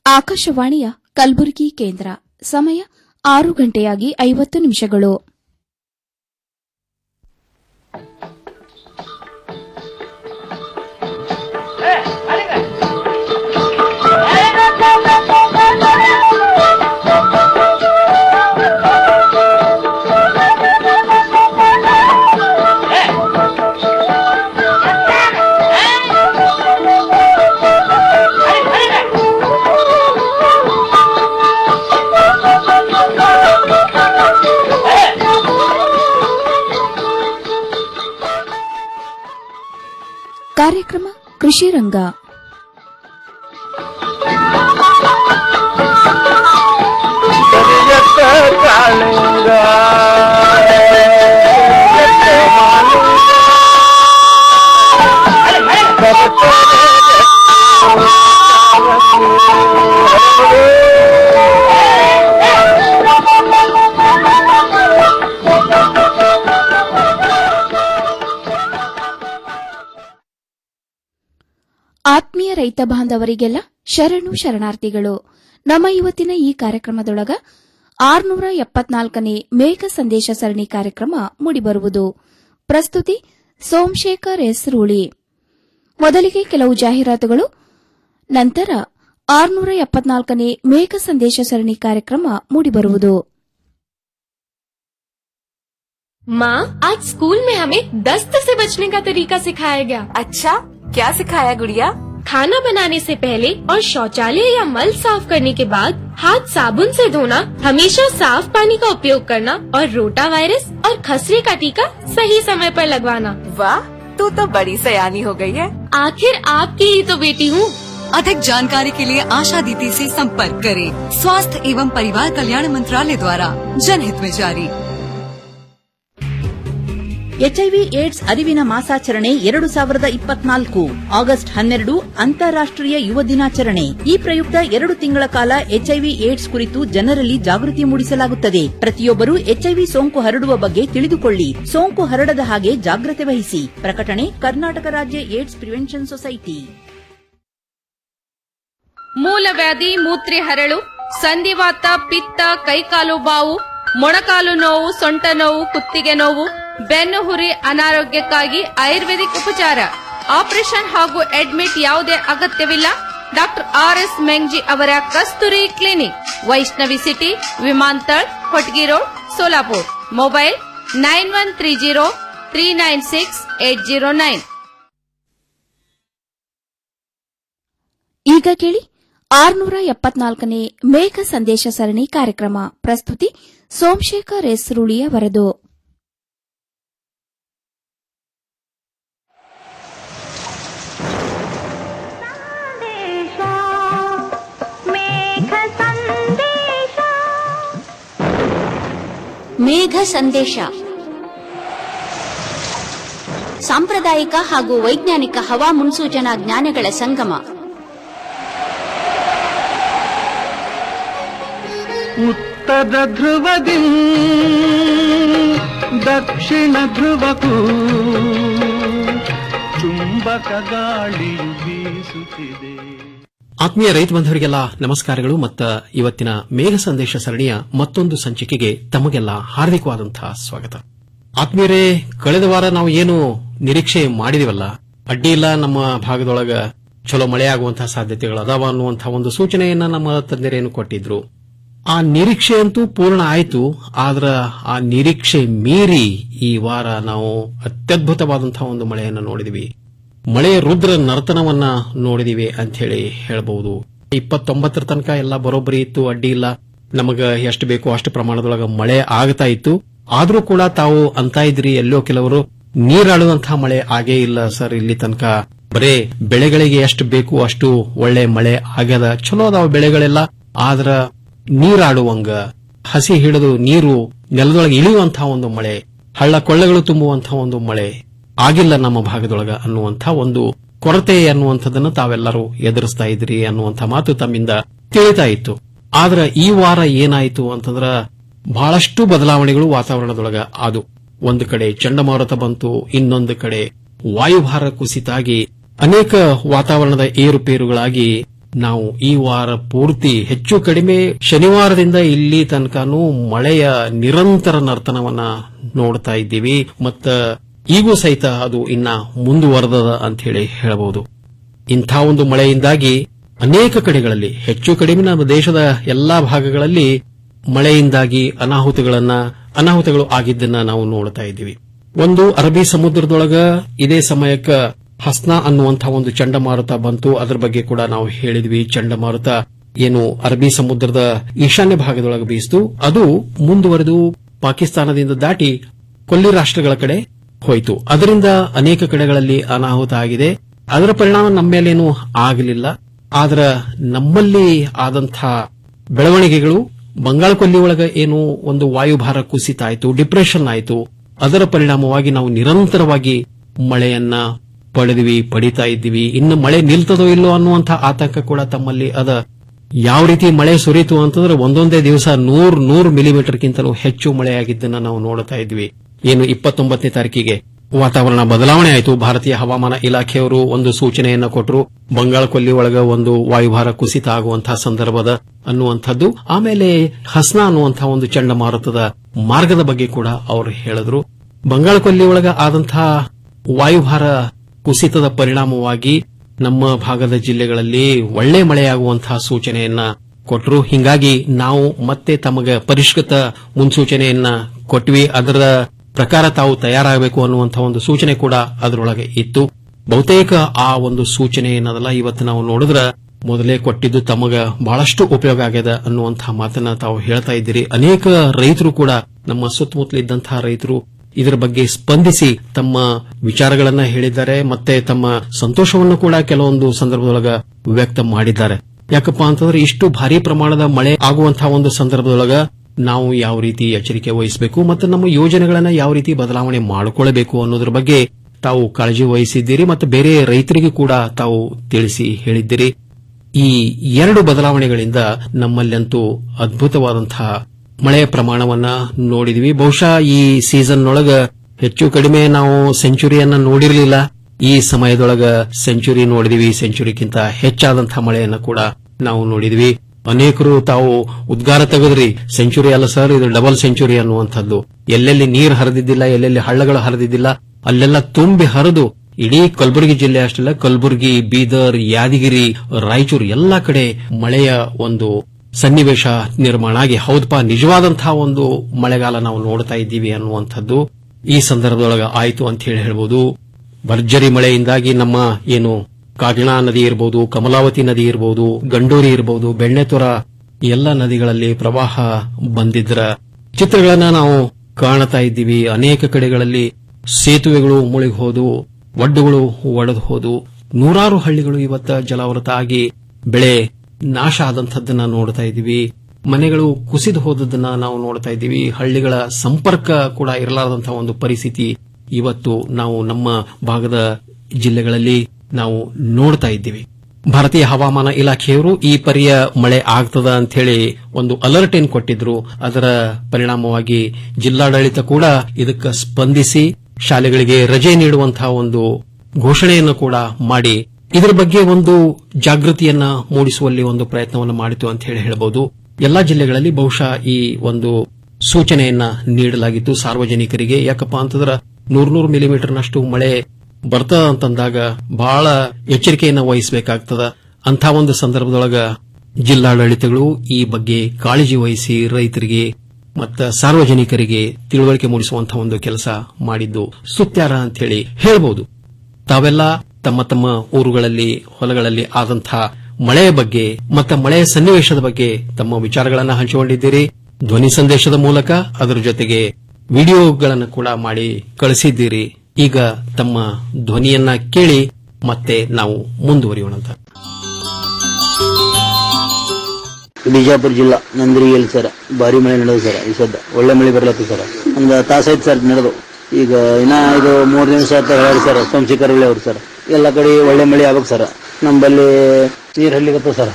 ಆಕಾಶವಾಣಿಯ ಕಲಬುರಗಿ ಕೇಂದ್ರ ಸಮಯ ಆರು ಗಂಟೆಯಾಗಿ ಐವತ್ತು ನಿಮಿಷಗಳು ಕಾರ್ಯಕ್ರಮ ಕೃಷಿ ರಂಗ ಕರಿಯತ್ತ ಕಾಳಿಂಗ ಕರಿಯತ್ತ ಮಾಲಿಂಗ. ಆತ್ಮೀಯ ರೈತ ಬಾಂಧವರಿಗೆಲ್ಲ ಶರಣು ಶರಣಾರ್ಥಿಗಳು ನಮ್ಮ ಇವತ್ತಿನ ಈ ಕಾರ್ಯಕ್ರಮದೊಳಗ ಆರ್ನೂರ ಎಪ್ಪತ್ನಾಲ್ಕನೇ ಮೇಘ ಸಂದೇಶ ಸರಣಿ ಕಾರ್ಯಕ್ರಮ ಮೂಡಿಬರುವುದು ಪ್ರಸ್ತುತಿ ಸೋಮಶೇಖರ್ ಎಸ್ ರೂಳಿ ಮೊದಲಿಗೆ ಕೆಲವು ಜಾಹೀರಾತುಗಳು ನಂತರ ಆರ್ನೂರ ಎಪ್ಪತ್ನಾಲ್ಕನೇ ಮೇಘ ಸಂದೇಶ ಸರಣಿ ಕಾರ್ಯಕ್ರಮ ಮೂಡಿಬರುವುದು माँ आज स्कूल में हमें दस्त से बचने का तरीका सिखाया गया अच्छा क्या सिखाया गुड़िया खाना बनाने से पहले और शौचालय या मल साफ करने के बाद हाथ साबुन से धोना हमेशा साफ पानी का उपयोग करना और रोटा वायरस और खसरे का टीका सही समय पर लगवाना वाह तू तो बड़ी सयानी हो गई है आखिर आपकी ही तो बेटी हूँ अधिक जानकारी के लिए आशा दीदी से संपर्क करें स्वास्थ्य एवं परिवार कल्याण मंत्रालय द्वारा जनहित में जारी ಎಚ್ಐವಿ ಏಡ್ಸ್ ಅರಿವಿನ ಮಾಸಾಚರಣೆ ಎರಡು ಸಾವಿರದ ಇಪ್ಪತ್ನಾಲ್ಕು ಆಗಸ್ಟ್ ಹನ್ನೆರಡು ಅಂತಾರಾಷ್ಟೀಯ ಯುವ ದಿನಾಚರಣೆ ಈ ಪ್ರಯುಕ್ತ ಎರಡು ತಿಂಗಳ ಕಾಲ ಎಚ್ಐವಿ ಏಡ್ಸ್ ಕುರಿತು ಜನರಲ್ಲಿ ಜಾಗೃತಿ ಮೂಡಿಸಲಾಗುತ್ತದೆ ಪ್ರತಿಯೊಬ್ಬರು ಎಚ್ಐವಿ ಸೋಂಕು ಹರಡುವ ಬಗ್ಗೆ ತಿಳಿದುಕೊಳ್ಳಿ ಸೋಂಕು ಹರಡದ ಹಾಗೆ ಜಾಗ್ರತೆ ವಹಿಸಿ ಪ್ರಕಟಣೆ ಕರ್ನಾಟಕ ರಾಜ್ಯ ಏಡ್ಸ್ ಪ್ರಿವೆನ್ಷನ್ ಸೊಸೈಟಿ ಮೂಲವ್ಯಾಧಿ ಮೂತ್ರೆ ಹರಳು ಸಂಧಿವಾತ ಪಿತ್ತ ಕೈಕಾಲು ಬಾವು ಮೊಣಕಾಲು ನೋವು ಸೊಂಟ ನೋವು ಕುತ್ತಿಗೆ ನೋವು ಬೆನ್ನು ಹುರಿ ಅನಾರೋಗ್ಯಕ್ಕಾಗಿ ಆಯುರ್ವೇದಿಕ್ ಉಪಚಾರ ಆಪರೇಷನ್ ಹಾಗೂ ಅಡ್ಮಿಟ್ ಯಾವುದೇ ಅಗತ್ಯವಿಲ್ಲ ಡಾಕ್ಟರ್ ಆರ್ ಎಸ್ ಮೆಂಗ್ಜಿ ಅವರ ಕಸ್ತೂರಿ ಕ್ಲಿನಿಕ್ ವೈಷ್ಣವಿ ಸಿಟಿ ವಿಮಾಂತಳ್ Hotgi road Solapur mobile nine one three zero three nine six eight zero nine ಈಗ ಕೇಳಿ ಆರ್ನೂರ ಎಪ್ಪತ್ನಾಲ್ಕನೇ ಮೇಘ ಸಂದೇಶ ಸರಣಿ ಕಾರ್ಯಕ್ರಮ ಪ್ರಸ್ತುತಿ ಸೋಮಶೇಖರ್ ಎಸ್ ರೂಳಿ ಅವರದು ಮೇಘ ಸಂದೇಶ ಸಾಂಪ್ರದಾಯಿಕ ಹಾಗೂ ವೈಜ್ಞಾನಿಕ ಹವಾ ಮುನ್ಸೂಚನಾ ಜ್ಞಾನಗಳ ಸಂಗಮ ಉತ್ತರ ಧ್ರುವದಿ ದಕ್ಷಿಣ ಧ್ರುವಕ್ಕೂ ಚುಂಬಕ ಗಾಳಿಯು ಬೀಸುತ್ತಿದೆ ಆತ್ಮೀಯ ರೈತ ಬಂಧವರಿಗೆಲ್ಲ ನಮಸ್ಕಾರಗಳು ಮತ್ತು ಇವತ್ತಿನ ಮೇಘ ಸಂದೇಶ ಸರಣಿಯ ಮತ್ತೊಂದು ಸಂಚಿಕೆಗೆ ತಮಗೆಲ್ಲ ಹಾರ್ದಿಕವಾದಂತಹ ಸ್ವಾಗತ ಆತ್ಮೀಯರೇ ಕಳೆದ ವಾರ ನಾವು ಏನು ನಿರೀಕ್ಷೆ ಮಾಡಿದಿವಲ್ಲ ಅಡ್ಡಿ ಇಲ್ಲ ನಮ್ಮ ಭಾಗದೊಳಗ ಚಲೋ ಮಳೆ ಆಗುವಂತಹ ಸಾಧ್ಯತೆಗಳು ಅದಾವ ಅನ್ನುವಂತಹ ಒಂದು ಸೂಚನೆಯನ್ನ ನಮ್ಮ ತಜ್ಞರೇನು ಕೊಟ್ಟಿದ್ರು ಆ ನಿರೀಕ್ಷೆ ಅಂತೂ ಪೂರ್ಣ ಆಯಿತು ಆದ್ರ ಆ ನಿರೀಕ್ಷೆ ಮೀರಿ ಈ ವಾರ ನಾವು ಅತ್ಯದ್ಭುತವಾದಂತಹ ಒಂದು ಮಳೆಯನ್ನು ನೋಡಿದ್ವಿ ಮಳೆಯ ರುದ್ರ ನರ್ತನವನ್ನ ನೋಡಿದಿವಿ ಅಂತ ಹೇಳಿ ಹೇಳಬಹುದು ಇಪ್ಪತ್ತೊಂಬತ್ತರ ತನಕ ಎಲ್ಲ ಬರೋಬ್ಬರಿ ಇತ್ತು ಅಡ್ಡಿ ಇಲ್ಲ ನಮಗ ಎಷ್ಟು ಬೇಕೋ ಅಷ್ಟು ಪ್ರಮಾಣದೊಳಗ ಮಳೆ ಆಗ್ತಾ ಇತ್ತು ಆದ್ರೂ ಕೂಡ ತಾವು ಅಂತ ಇದ್ರಿ ಎಲ್ಲೋ ಕೆಲವರು ನೀರಾಡುವಂತಹ ಮಳೆ ಆಗೇ ಇಲ್ಲ ಸರ್ ಇಲ್ಲಿ ತನಕ ಬರೇ ಬೆಳೆಗಳಿಗೆ ಎಷ್ಟು ಬೇಕು ಅಷ್ಟು ಒಳ್ಳೆ ಮಳೆ ಆಗ್ಯದ ಚಲೋ ಅದಾವ ಬೆಳೆಗಳೆಲ್ಲ ಆದ್ರ ನೀರಾಡುವಂಗ ಹಸಿ ಹಿಡಿದು ನೀರು ನೆಲದೊಳಗೆ ಇಳಿಯುವಂತಹ ಒಂದು ಮಳೆ ಹಳ್ಳ ಕೊಳ್ಳಗಳು ತುಂಬುವಂತಹ ಒಂದು ಮಳೆ ಆಗಿಲ್ಲ ನಮ್ಮ ಭಾಗದೊಳಗ ಅನ್ನುವಂಥ ಒಂದು ಕೊರತೆ ಅನ್ನುವಂಥದ್ದನ್ನು ತಾವೆಲ್ಲರೂ ಎದುರಿಸ್ತಾ ಇದ್ರಿ ಅನ್ನುವಂಥ ಮಾತು ತಮ್ಮಿಂದ ತಿಳಿತಾ ಇತ್ತು ಆದ್ರ ಈ ವಾರ ಏನಾಯಿತು ಅಂತಂದ್ರ ಬಹಳಷ್ಟು ಬದಲಾವಣೆಗಳು ವಾತಾವರಣದೊಳಗ ಅದು ಒಂದು ಕಡೆ ಚಂಡಮಾರುತ ಬಂತು ಇನ್ನೊಂದು ಕಡೆ ವಾಯುಭಾರ ಕುಸಿತಾಗಿ ಅನೇಕ ವಾತಾವರಣದ ಏರುಪೇರುಗಳಾಗಿ ನಾವು ಈ ವಾರ ಪೂರ್ತಿ ಹೆಚ್ಚು ಕಡಿಮೆ ಶನಿವಾರದಿಂದ ಇಲ್ಲಿ ತನಕನೂ ಮಳೆಯ ನಿರಂತರ ನರ್ತನವನ್ನ ನೋಡ್ತಾ ಇದ್ದೀವಿ ಮತ್ತ ಈಗೂ ಸಹಿತ ಅದು ಇನ್ನ ಮುಂದುವರೆದದ ಅಂತ ಹೇಳಿ ಹೇಳಬಹುದು ಇಂಥ ಒಂದು ಮಳೆಯಿಂದಾಗಿ ಅನೇಕ ಕಡೆಗಳಲ್ಲಿ ಹೆಚ್ಚು ಕಡಿಮೆ ನಮ್ಮ ದೇಶದ ಎಲ್ಲಾ ಭಾಗಗಳಲ್ಲಿ ಮಳೆಯಿಂದಾಗಿ ಅನಾಹುತಗಳನ್ನ ಅನಾಹುತಗಳು ಆಗಿದ್ದನ್ನ ನಾವು ನೋಡ್ತಾ ಇದ್ದೀವಿ ಒಂದು ಅರಬ್ಬಿ ಸಮುದ್ರದೊಳಗ ಇದೇ ಸಮಯಕ್ಕ ಹಸ್ನಾ ಅನ್ನುವಂತಹ ಒಂದು ಚಂಡಮಾರುತ ಬಂತು ಅದರ ಬಗ್ಗೆ ಕೂಡ ನಾವು ಹೇಳಿದ್ವಿ ಚಂಡಮಾರುತ ಏನು ಅರಬ್ಬಿ ಸಮುದ್ರದ ಈಶಾನ್ಯ ಭಾಗದೊಳಗೆ ಬೀಸಿತು ಅದು ಮುಂದುವರೆದು ಪಾಕಿಸ್ತಾನದಿಂದ ದಾಟಿ ಕೊಲ್ಲಿ ರಾಷ್ಟ್ರಗಳ ಕಡೆ ಹೋಯಿತು ಅದರಿಂದ ಅನೇಕ ಕಡೆಗಳಲ್ಲಿ ಅನಾಹುತ ಆಗಿದೆ ಅದರ ಪರಿಣಾಮ ನಮ್ಮ ಮೇಲೇನೂ ಆಗಲಿಲ್ಲ ಆದ್ರ ನಮ್ಮಲ್ಲಿ ಆದಂಥ ಬೆಳವಣಿಗೆಗಳು ಬಂಗಾಳ ಕೊಲ್ಲಿ ಒಳಗ ಏನು ಒಂದು ವಾಯುಭಾರ ಕುಸಿತ ಆಯಿತು ಡಿಪ್ರೆಷನ್ ಆಯಿತು ಅದರ ಪರಿಣಾಮವಾಗಿ ನಾವು ನಿರಂತರವಾಗಿ ಮಳೆಯನ್ನ ಪಡೆದ್ವಿ ಪಡಿತಾ ಇದ್ದೀವಿ ಇನ್ನು ಮಳೆ ನಿಲ್ತದೋ ಇಲ್ಲೋ ಅನ್ನುವಂಥ ಆತಂಕ ಕೂಡ ತಮ್ಮಲ್ಲಿ ಅದ ಯಾವ ರೀತಿ ಮಳೆ ಸುರಿತು ಅಂತಂದ್ರೆ ಒಂದೊಂದೇ ದಿವಸ ನೂರ್ ನೂರು ಮಿಲಿಮೀಟರ್ಗಿಂತಲೂ ಹೆಚ್ಚು ಮಳೆಯಾಗಿದ್ದನ್ನ ನಾವು ನೋಡ್ತಾ ಇದ್ವಿ ಏನು ಇಪ್ಪತ್ತೊಂಬತ್ತನೇ ತಾರೀಕಿಗೆ ವಾತಾವರಣ ಬದಲಾವಣೆ ಆಯಿತು ಭಾರತೀಯ ಹವಾಮಾನ ಇಲಾಖೆಯವರು ಒಂದು ಸೂಚನೆಯನ್ನ ಕೊಟ್ಟರು ಬಂಗಾಳ ಕೊಲ್ಲಿ ಒಳಗ ಒಂದು ವಾಯುಭಾರ ಕುಸಿತ ಆಗುವಂತಹ ಸಂದರ್ಭದ ಅನ್ನುವಂಥದ್ದು ಆಮೇಲೆ ಹಸ್ನಾ ಅನ್ನುವಂತಹ ಒಂದು ಚಂಡಮಾರುತದ ಮಾರ್ಗದ ಬಗ್ಗೆ ಕೂಡ ಅವರು ಹೇಳಿದ್ರು ಬಂಗಾಳ ಕೊಲ್ಲಿ ಒಳಗ ಆದಂತಹ ವಾಯುಭಾರ ಕುಸಿತದ ಪರಿಣಾಮವಾಗಿ ನಮ್ಮ ಭಾಗದ ಜಿಲ್ಲೆಗಳಲ್ಲಿ ಒಳ್ಳೆ ಮಳೆಯಾಗುವಂತಹ ಸೂಚನೆಯನ್ನ ಕೊಟ್ಟರು ಹಿಂಗಾಗಿ ನಾವು ಮತ್ತೆ ತಮಗೆ ಪರಿಷ್ಕೃತ ಮುನ್ಸೂಚನೆಯನ್ನ ಕೊಟ್ವಿ ಅದರ ಪ್ರಕಾರ ತಾವು ತಯಾರಾಗಬೇಕು ಅನ್ನುವಂತಹ ಒಂದು ಸೂಚನೆ ಕೂಡ ಅದರೊಳಗೆ ಇತ್ತು ಬಹುತೇಕ ಆ ಒಂದು ಸೂಚನೆ ಏನದಲ್ಲ ಇವತ್ತು ನಾವು ನೋಡಿದ್ರ ಮೊದಲೇ ಕೊಟ್ಟಿದ್ದು ತಮಗ ಬಹಳಷ್ಟು ಉಪಯೋಗ ಆಗ್ಯದ ಅನ್ನುವಂತಹ ಮಾತನ್ನ ತಾವು ಹೇಳ್ತಾ ಇದ್ದೀರಿ ಅನೇಕ ರೈತರು ಕೂಡ ನಮ್ಮ ಸುತ್ತಮುತ್ತಲಿದ್ದಂತಹ ರೈತರು ಇದರ ಬಗ್ಗೆ ಸ್ಪಂದಿಸಿ ತಮ್ಮ ವಿಚಾರಗಳನ್ನ ಹೇಳಿದ್ದಾರೆ ಮತ್ತೆ ತಮ್ಮ ಸಂತೋಷವನ್ನು ಕೂಡ ಕೆಲವೊಂದು ಸಂದರ್ಭದೊಳಗ ವ್ಯಕ್ತ ಮಾಡಿದ್ದಾರೆ ಯಾಕಪ್ಪ ಅಂತಂದ್ರೆ ಇಷ್ಟು ಭಾರಿ ಪ್ರಮಾಣದ ಮಳೆ ಆಗುವಂತಹ ಒಂದು ಸಂದರ್ಭದೊಳಗ ನಾವು ಯಾವ ರೀತಿ ಎಚ್ಚರಿಕೆ ವಹಿಸಬೇಕು ಮತ್ತು ನಮ್ಮ ಯೋಜನೆಗಳನ್ನ ಯಾವ ರೀತಿ ಬದಲಾವಣೆ ಮಾಡಿಕೊಳ್ಳಬೇಕು ಅನ್ನೋದ್ರ ಬಗ್ಗೆ ತಾವು ಕಾಳಜಿ ವಹಿಸಿದ್ದೀರಿ ಮತ್ತು ಬೇರೆ ರೈತರಿಗೂ ಕೂಡ ತಾವು ತಿಳಿಸಿ ಹೇಳಿದ್ದೀರಿ ಈ ಎರಡು ಬದಲಾವಣೆಗಳಿಂದ ನಮ್ಮಲ್ಲಂತೂ ಅದ್ಭುತವಾದಂತಹ ಮಳೆಯ ಪ್ರಮಾಣವನ್ನ ನೋಡಿದ್ವಿ ಬಹುಶಃ ಈ ಸೀಸನ್ ಒಳಗ ಹೆಚ್ಚು ಕಡಿಮೆ ನಾವು ಸೆಂಚುರಿಯನ್ನ ನೋಡಿರಲಿಲ್ಲ ಈ ಸಮಯದೊಳಗ ಸೆಂಚುರಿ ನೋಡಿದ್ವಿ ಸೆಂಚುರಿಗಿಂತ ಹೆಚ್ಚಾದಂತಹ ಮಳೆಯನ್ನ ಕೂಡ ನಾವು ನೋಡಿದ್ವಿ ಅನೇಕರು ತಾವು ಉದ್ಗಾರ ತೆಗೆದ್ರಿ ಸೆಂಚುರಿ ಅಲ್ಲ ಸರ್ ಇದು ಡಬಲ್ ಸೆಂಚುರಿ ಅನ್ನುವಂಥದ್ದು ಎಲ್ಲೆಲ್ಲಿ ನೀರು ಹರಿದಿದ್ದಿಲ್ಲ ಎಲ್ಲೆಲ್ಲಿ ಹಳ್ಳಗಳು ಹರಿದಿದ್ದಿಲ್ಲ ಅಲ್ಲೆಲ್ಲ ತುಂಬಿ ಹರಿದು ಇಡೀ ಕಲಬುರಗಿ ಜಿಲ್ಲೆ ಅಷ್ಟಲ್ಲ ಕಲಬುರಗಿ ಬೀದರ್ ಯಾದಗಿರಿ ರಾಯಚೂರು ಎಲ್ಲಾ ಕಡೆ ಮಳೆಯ ಒಂದು ಸನ್ನಿವೇಶ ನಿರ್ಮಾಣ ಆಗಿ ಹೌದಪ್ಪ ನಿಜವಾದಂತಹ ಒಂದು ಮಳೆಗಾಲ ನಾವು ನೋಡ್ತಾ ಇದ್ದೀವಿ ಅನ್ನುವಂಥದ್ದು ಈ ಸಂದರ್ಭದೊಳಗ ಆಯಿತು ಅಂತ ಹೇಳಿ ಹೇಳ್ಬೋದು ಭರ್ಜರಿ ಮಳೆಯಿಂದಾಗಿ ನಮ್ಮ ಏನು ಕಾಗಿಣಾ ನದಿ ಇರಬಹುದು ಕಮಲಾವತಿ ನದಿ ಇರಬಹುದು ಗಂಡೂರಿ ಇರಬಹುದು ಬೆಣ್ಣೆತೊರ ಎಲ್ಲ ನದಿಗಳಲ್ಲಿ ಪ್ರವಾಹ ಬಂದಿದ್ರ ಚಿತ್ರಗಳನ್ನ ನಾವು ಕಾಣ್ತಾ ಇದ್ದೀವಿ ಅನೇಕ ಕಡೆಗಳಲ್ಲಿ ಸೇತುವೆಗಳು ಮುಳುಗಿ ಹೋದು ಒಡ್ಡುಗಳು ಒಡೆದು ಹೋದು ನೂರಾರು ಹಳ್ಳಿಗಳು ಇವತ್ತ ಜಲಾವೃತ ಆಗಿ ಬೆಳೆ ನಾಶ ಆದಂಥದ್ದನ್ನ ನೋಡ್ತಾ ಇದ್ದೀವಿ ಮನೆಗಳು ಕುಸಿದು ಹೋದದನ್ನ ನಾವು ನೋಡ್ತಾ ಇದ್ದೀವಿ ಹಳ್ಳಿಗಳ ಸಂಪರ್ಕ ಕೂಡ ಇರಲಾರದಂತಹ ಒಂದು ಪರಿಸ್ಥಿತಿ ಇವತ್ತು ನಾವು ನಮ್ಮ ಭಾಗದ ಜಿಲ್ಲೆಗಳಲ್ಲಿ ನಾವು ನೋಡ್ತಾ ಇದ್ದೀವಿ ಭಾರತೀಯ ಹವಾಮಾನ ಇಲಾಖೆಯವರು ಈ ಪರಿಯ ಮಳೆ ಆಗ್ತದ ಅಂತ ಹೇಳಿ ಒಂದು ಅಲರ್ಟ್ ಏನ್ ಕೊಟ್ಟಿದ್ರು ಅದರ ಪರಿಣಾಮವಾಗಿ ಜಿಲ್ಲಾಡಳಿತ ಕೂಡ ಇದಕ್ಕೆ ಸ್ಪಂದಿಸಿ ಶಾಲೆಗಳಿಗೆ ರಜೆ ನೀಡುವಂತಹ ಒಂದು ಘೋಷಣೆಯನ್ನು ಕೂಡ ಮಾಡಿ ಇದರ ಬಗ್ಗೆ ಒಂದು ಜಾಗೃತಿಯನ್ನ ಮೂಡಿಸುವಲ್ಲಿ ಒಂದು ಪ್ರಯತ್ನವನ್ನು ಮಾಡಿತು ಅಂತ ಹೇಳಿ ಹೇಳಬಹುದು ಎಲ್ಲಾ ಜಿಲ್ಲೆಗಳಲ್ಲಿ ಬಹುಶಃ ಈ ಒಂದು ಸೂಚನೆಯನ್ನ ನೀಡಲಾಗಿತ್ತು ಸಾರ್ವಜನಿಕರಿಗೆ ಯಾಕಪ್ಪ ಅಂತಂದ್ರ ನೂರ್ನೂರು ಮಿಲಿಮೀಟರ್ನಷ್ಟು ಮಳೆ ಬರ್ತದ ಅಂತಂದಾಗ ಬಹಳ ಎಚ್ಚರಿಕೆಯನ್ನು ವಹಿಸಬೇಕಾಗ್ತದ ಅಂಥ ಒಂದು ಸಂದರ್ಭದೊಳಗ ಜಿಲ್ಲಾಡಳಿತಗಳು ಈ ಬಗ್ಗೆ ಕಾಳಜಿ ವಹಿಸಿ ರೈತರಿಗೆ ಮತ್ತು ಸಾರ್ವಜನಿಕರಿಗೆ ತಿಳುವಳಿಕೆ ಮೂಡಿಸುವಂತಹ ಒಂದು ಕೆಲಸ ಮಾಡಿದ್ದು ಸುತ್ಯಾರ ಅಂತ ಹೇಳಿ ಹೇಳಬಹುದು ತಾವೆಲ್ಲ ತಮ್ಮ ತಮ್ಮ ಊರುಗಳಲ್ಲಿ ಹೊಲಗಳಲ್ಲಿ ಆದಂತಹ ಮಳೆಯ ಬಗ್ಗೆ ಮತ್ತು ಮಳೆಯ ಸನ್ನಿವೇಶದ ಬಗ್ಗೆ ತಮ್ಮ ವಿಚಾರಗಳನ್ನು ಹಂಚಿಕೊಂಡಿದ್ದೀರಿ ಧ್ವನಿ ಸಂದೇಶದ ಮೂಲಕ ಅದರ ಜೊತೆಗೆ ವಿಡಿಯೋಗಳನ್ನು ಕೂಡ ಮಾಡಿ ಕಳಿಸಿದ್ದೀರಿ ಈಗ ತಮ್ಮ ಧ್ವನಿಯನ್ನ ಕೇಳಿ ಮತ್ತೆ ನಾವು ಮುಂದುವರಿಯೋಣಂತ ಬಿಜಾಪುರ ಜಿಲ್ಲಾ ನಂದ್ರಿಯಲ್ಲಿ ಸರ್ ಭಾರಿ ಮಳೆ ನಡೆದು ಸರ್ ಈ ಸದ್ದ ಒಳ್ಳೆ ಮಳೆ ಬರ್ಲತ್ತ ಸರ್ ಒಂದು ತಾಸೈತ್ ಸರ್ ನಡೆದು ಈಗ ಇನ್ನ ಇದು ಮೂರು ದಿವಸ ಅಂತ ಹೇಳ್ಯಾರ ಸರ್ ಸೋಮಶೇಖರ್ ಅವ್ರು ಸರ್ ಎಲ್ಲ ಕಡೆ ಒಳ್ಳೆ ಮಳೆ ಆಗ್ಬೇಕು ಸರ್ ನಮ್ಮಲ್ಲಿ ನೀರು ಹಳ್ಳಿಗತ್ತ ಸರ್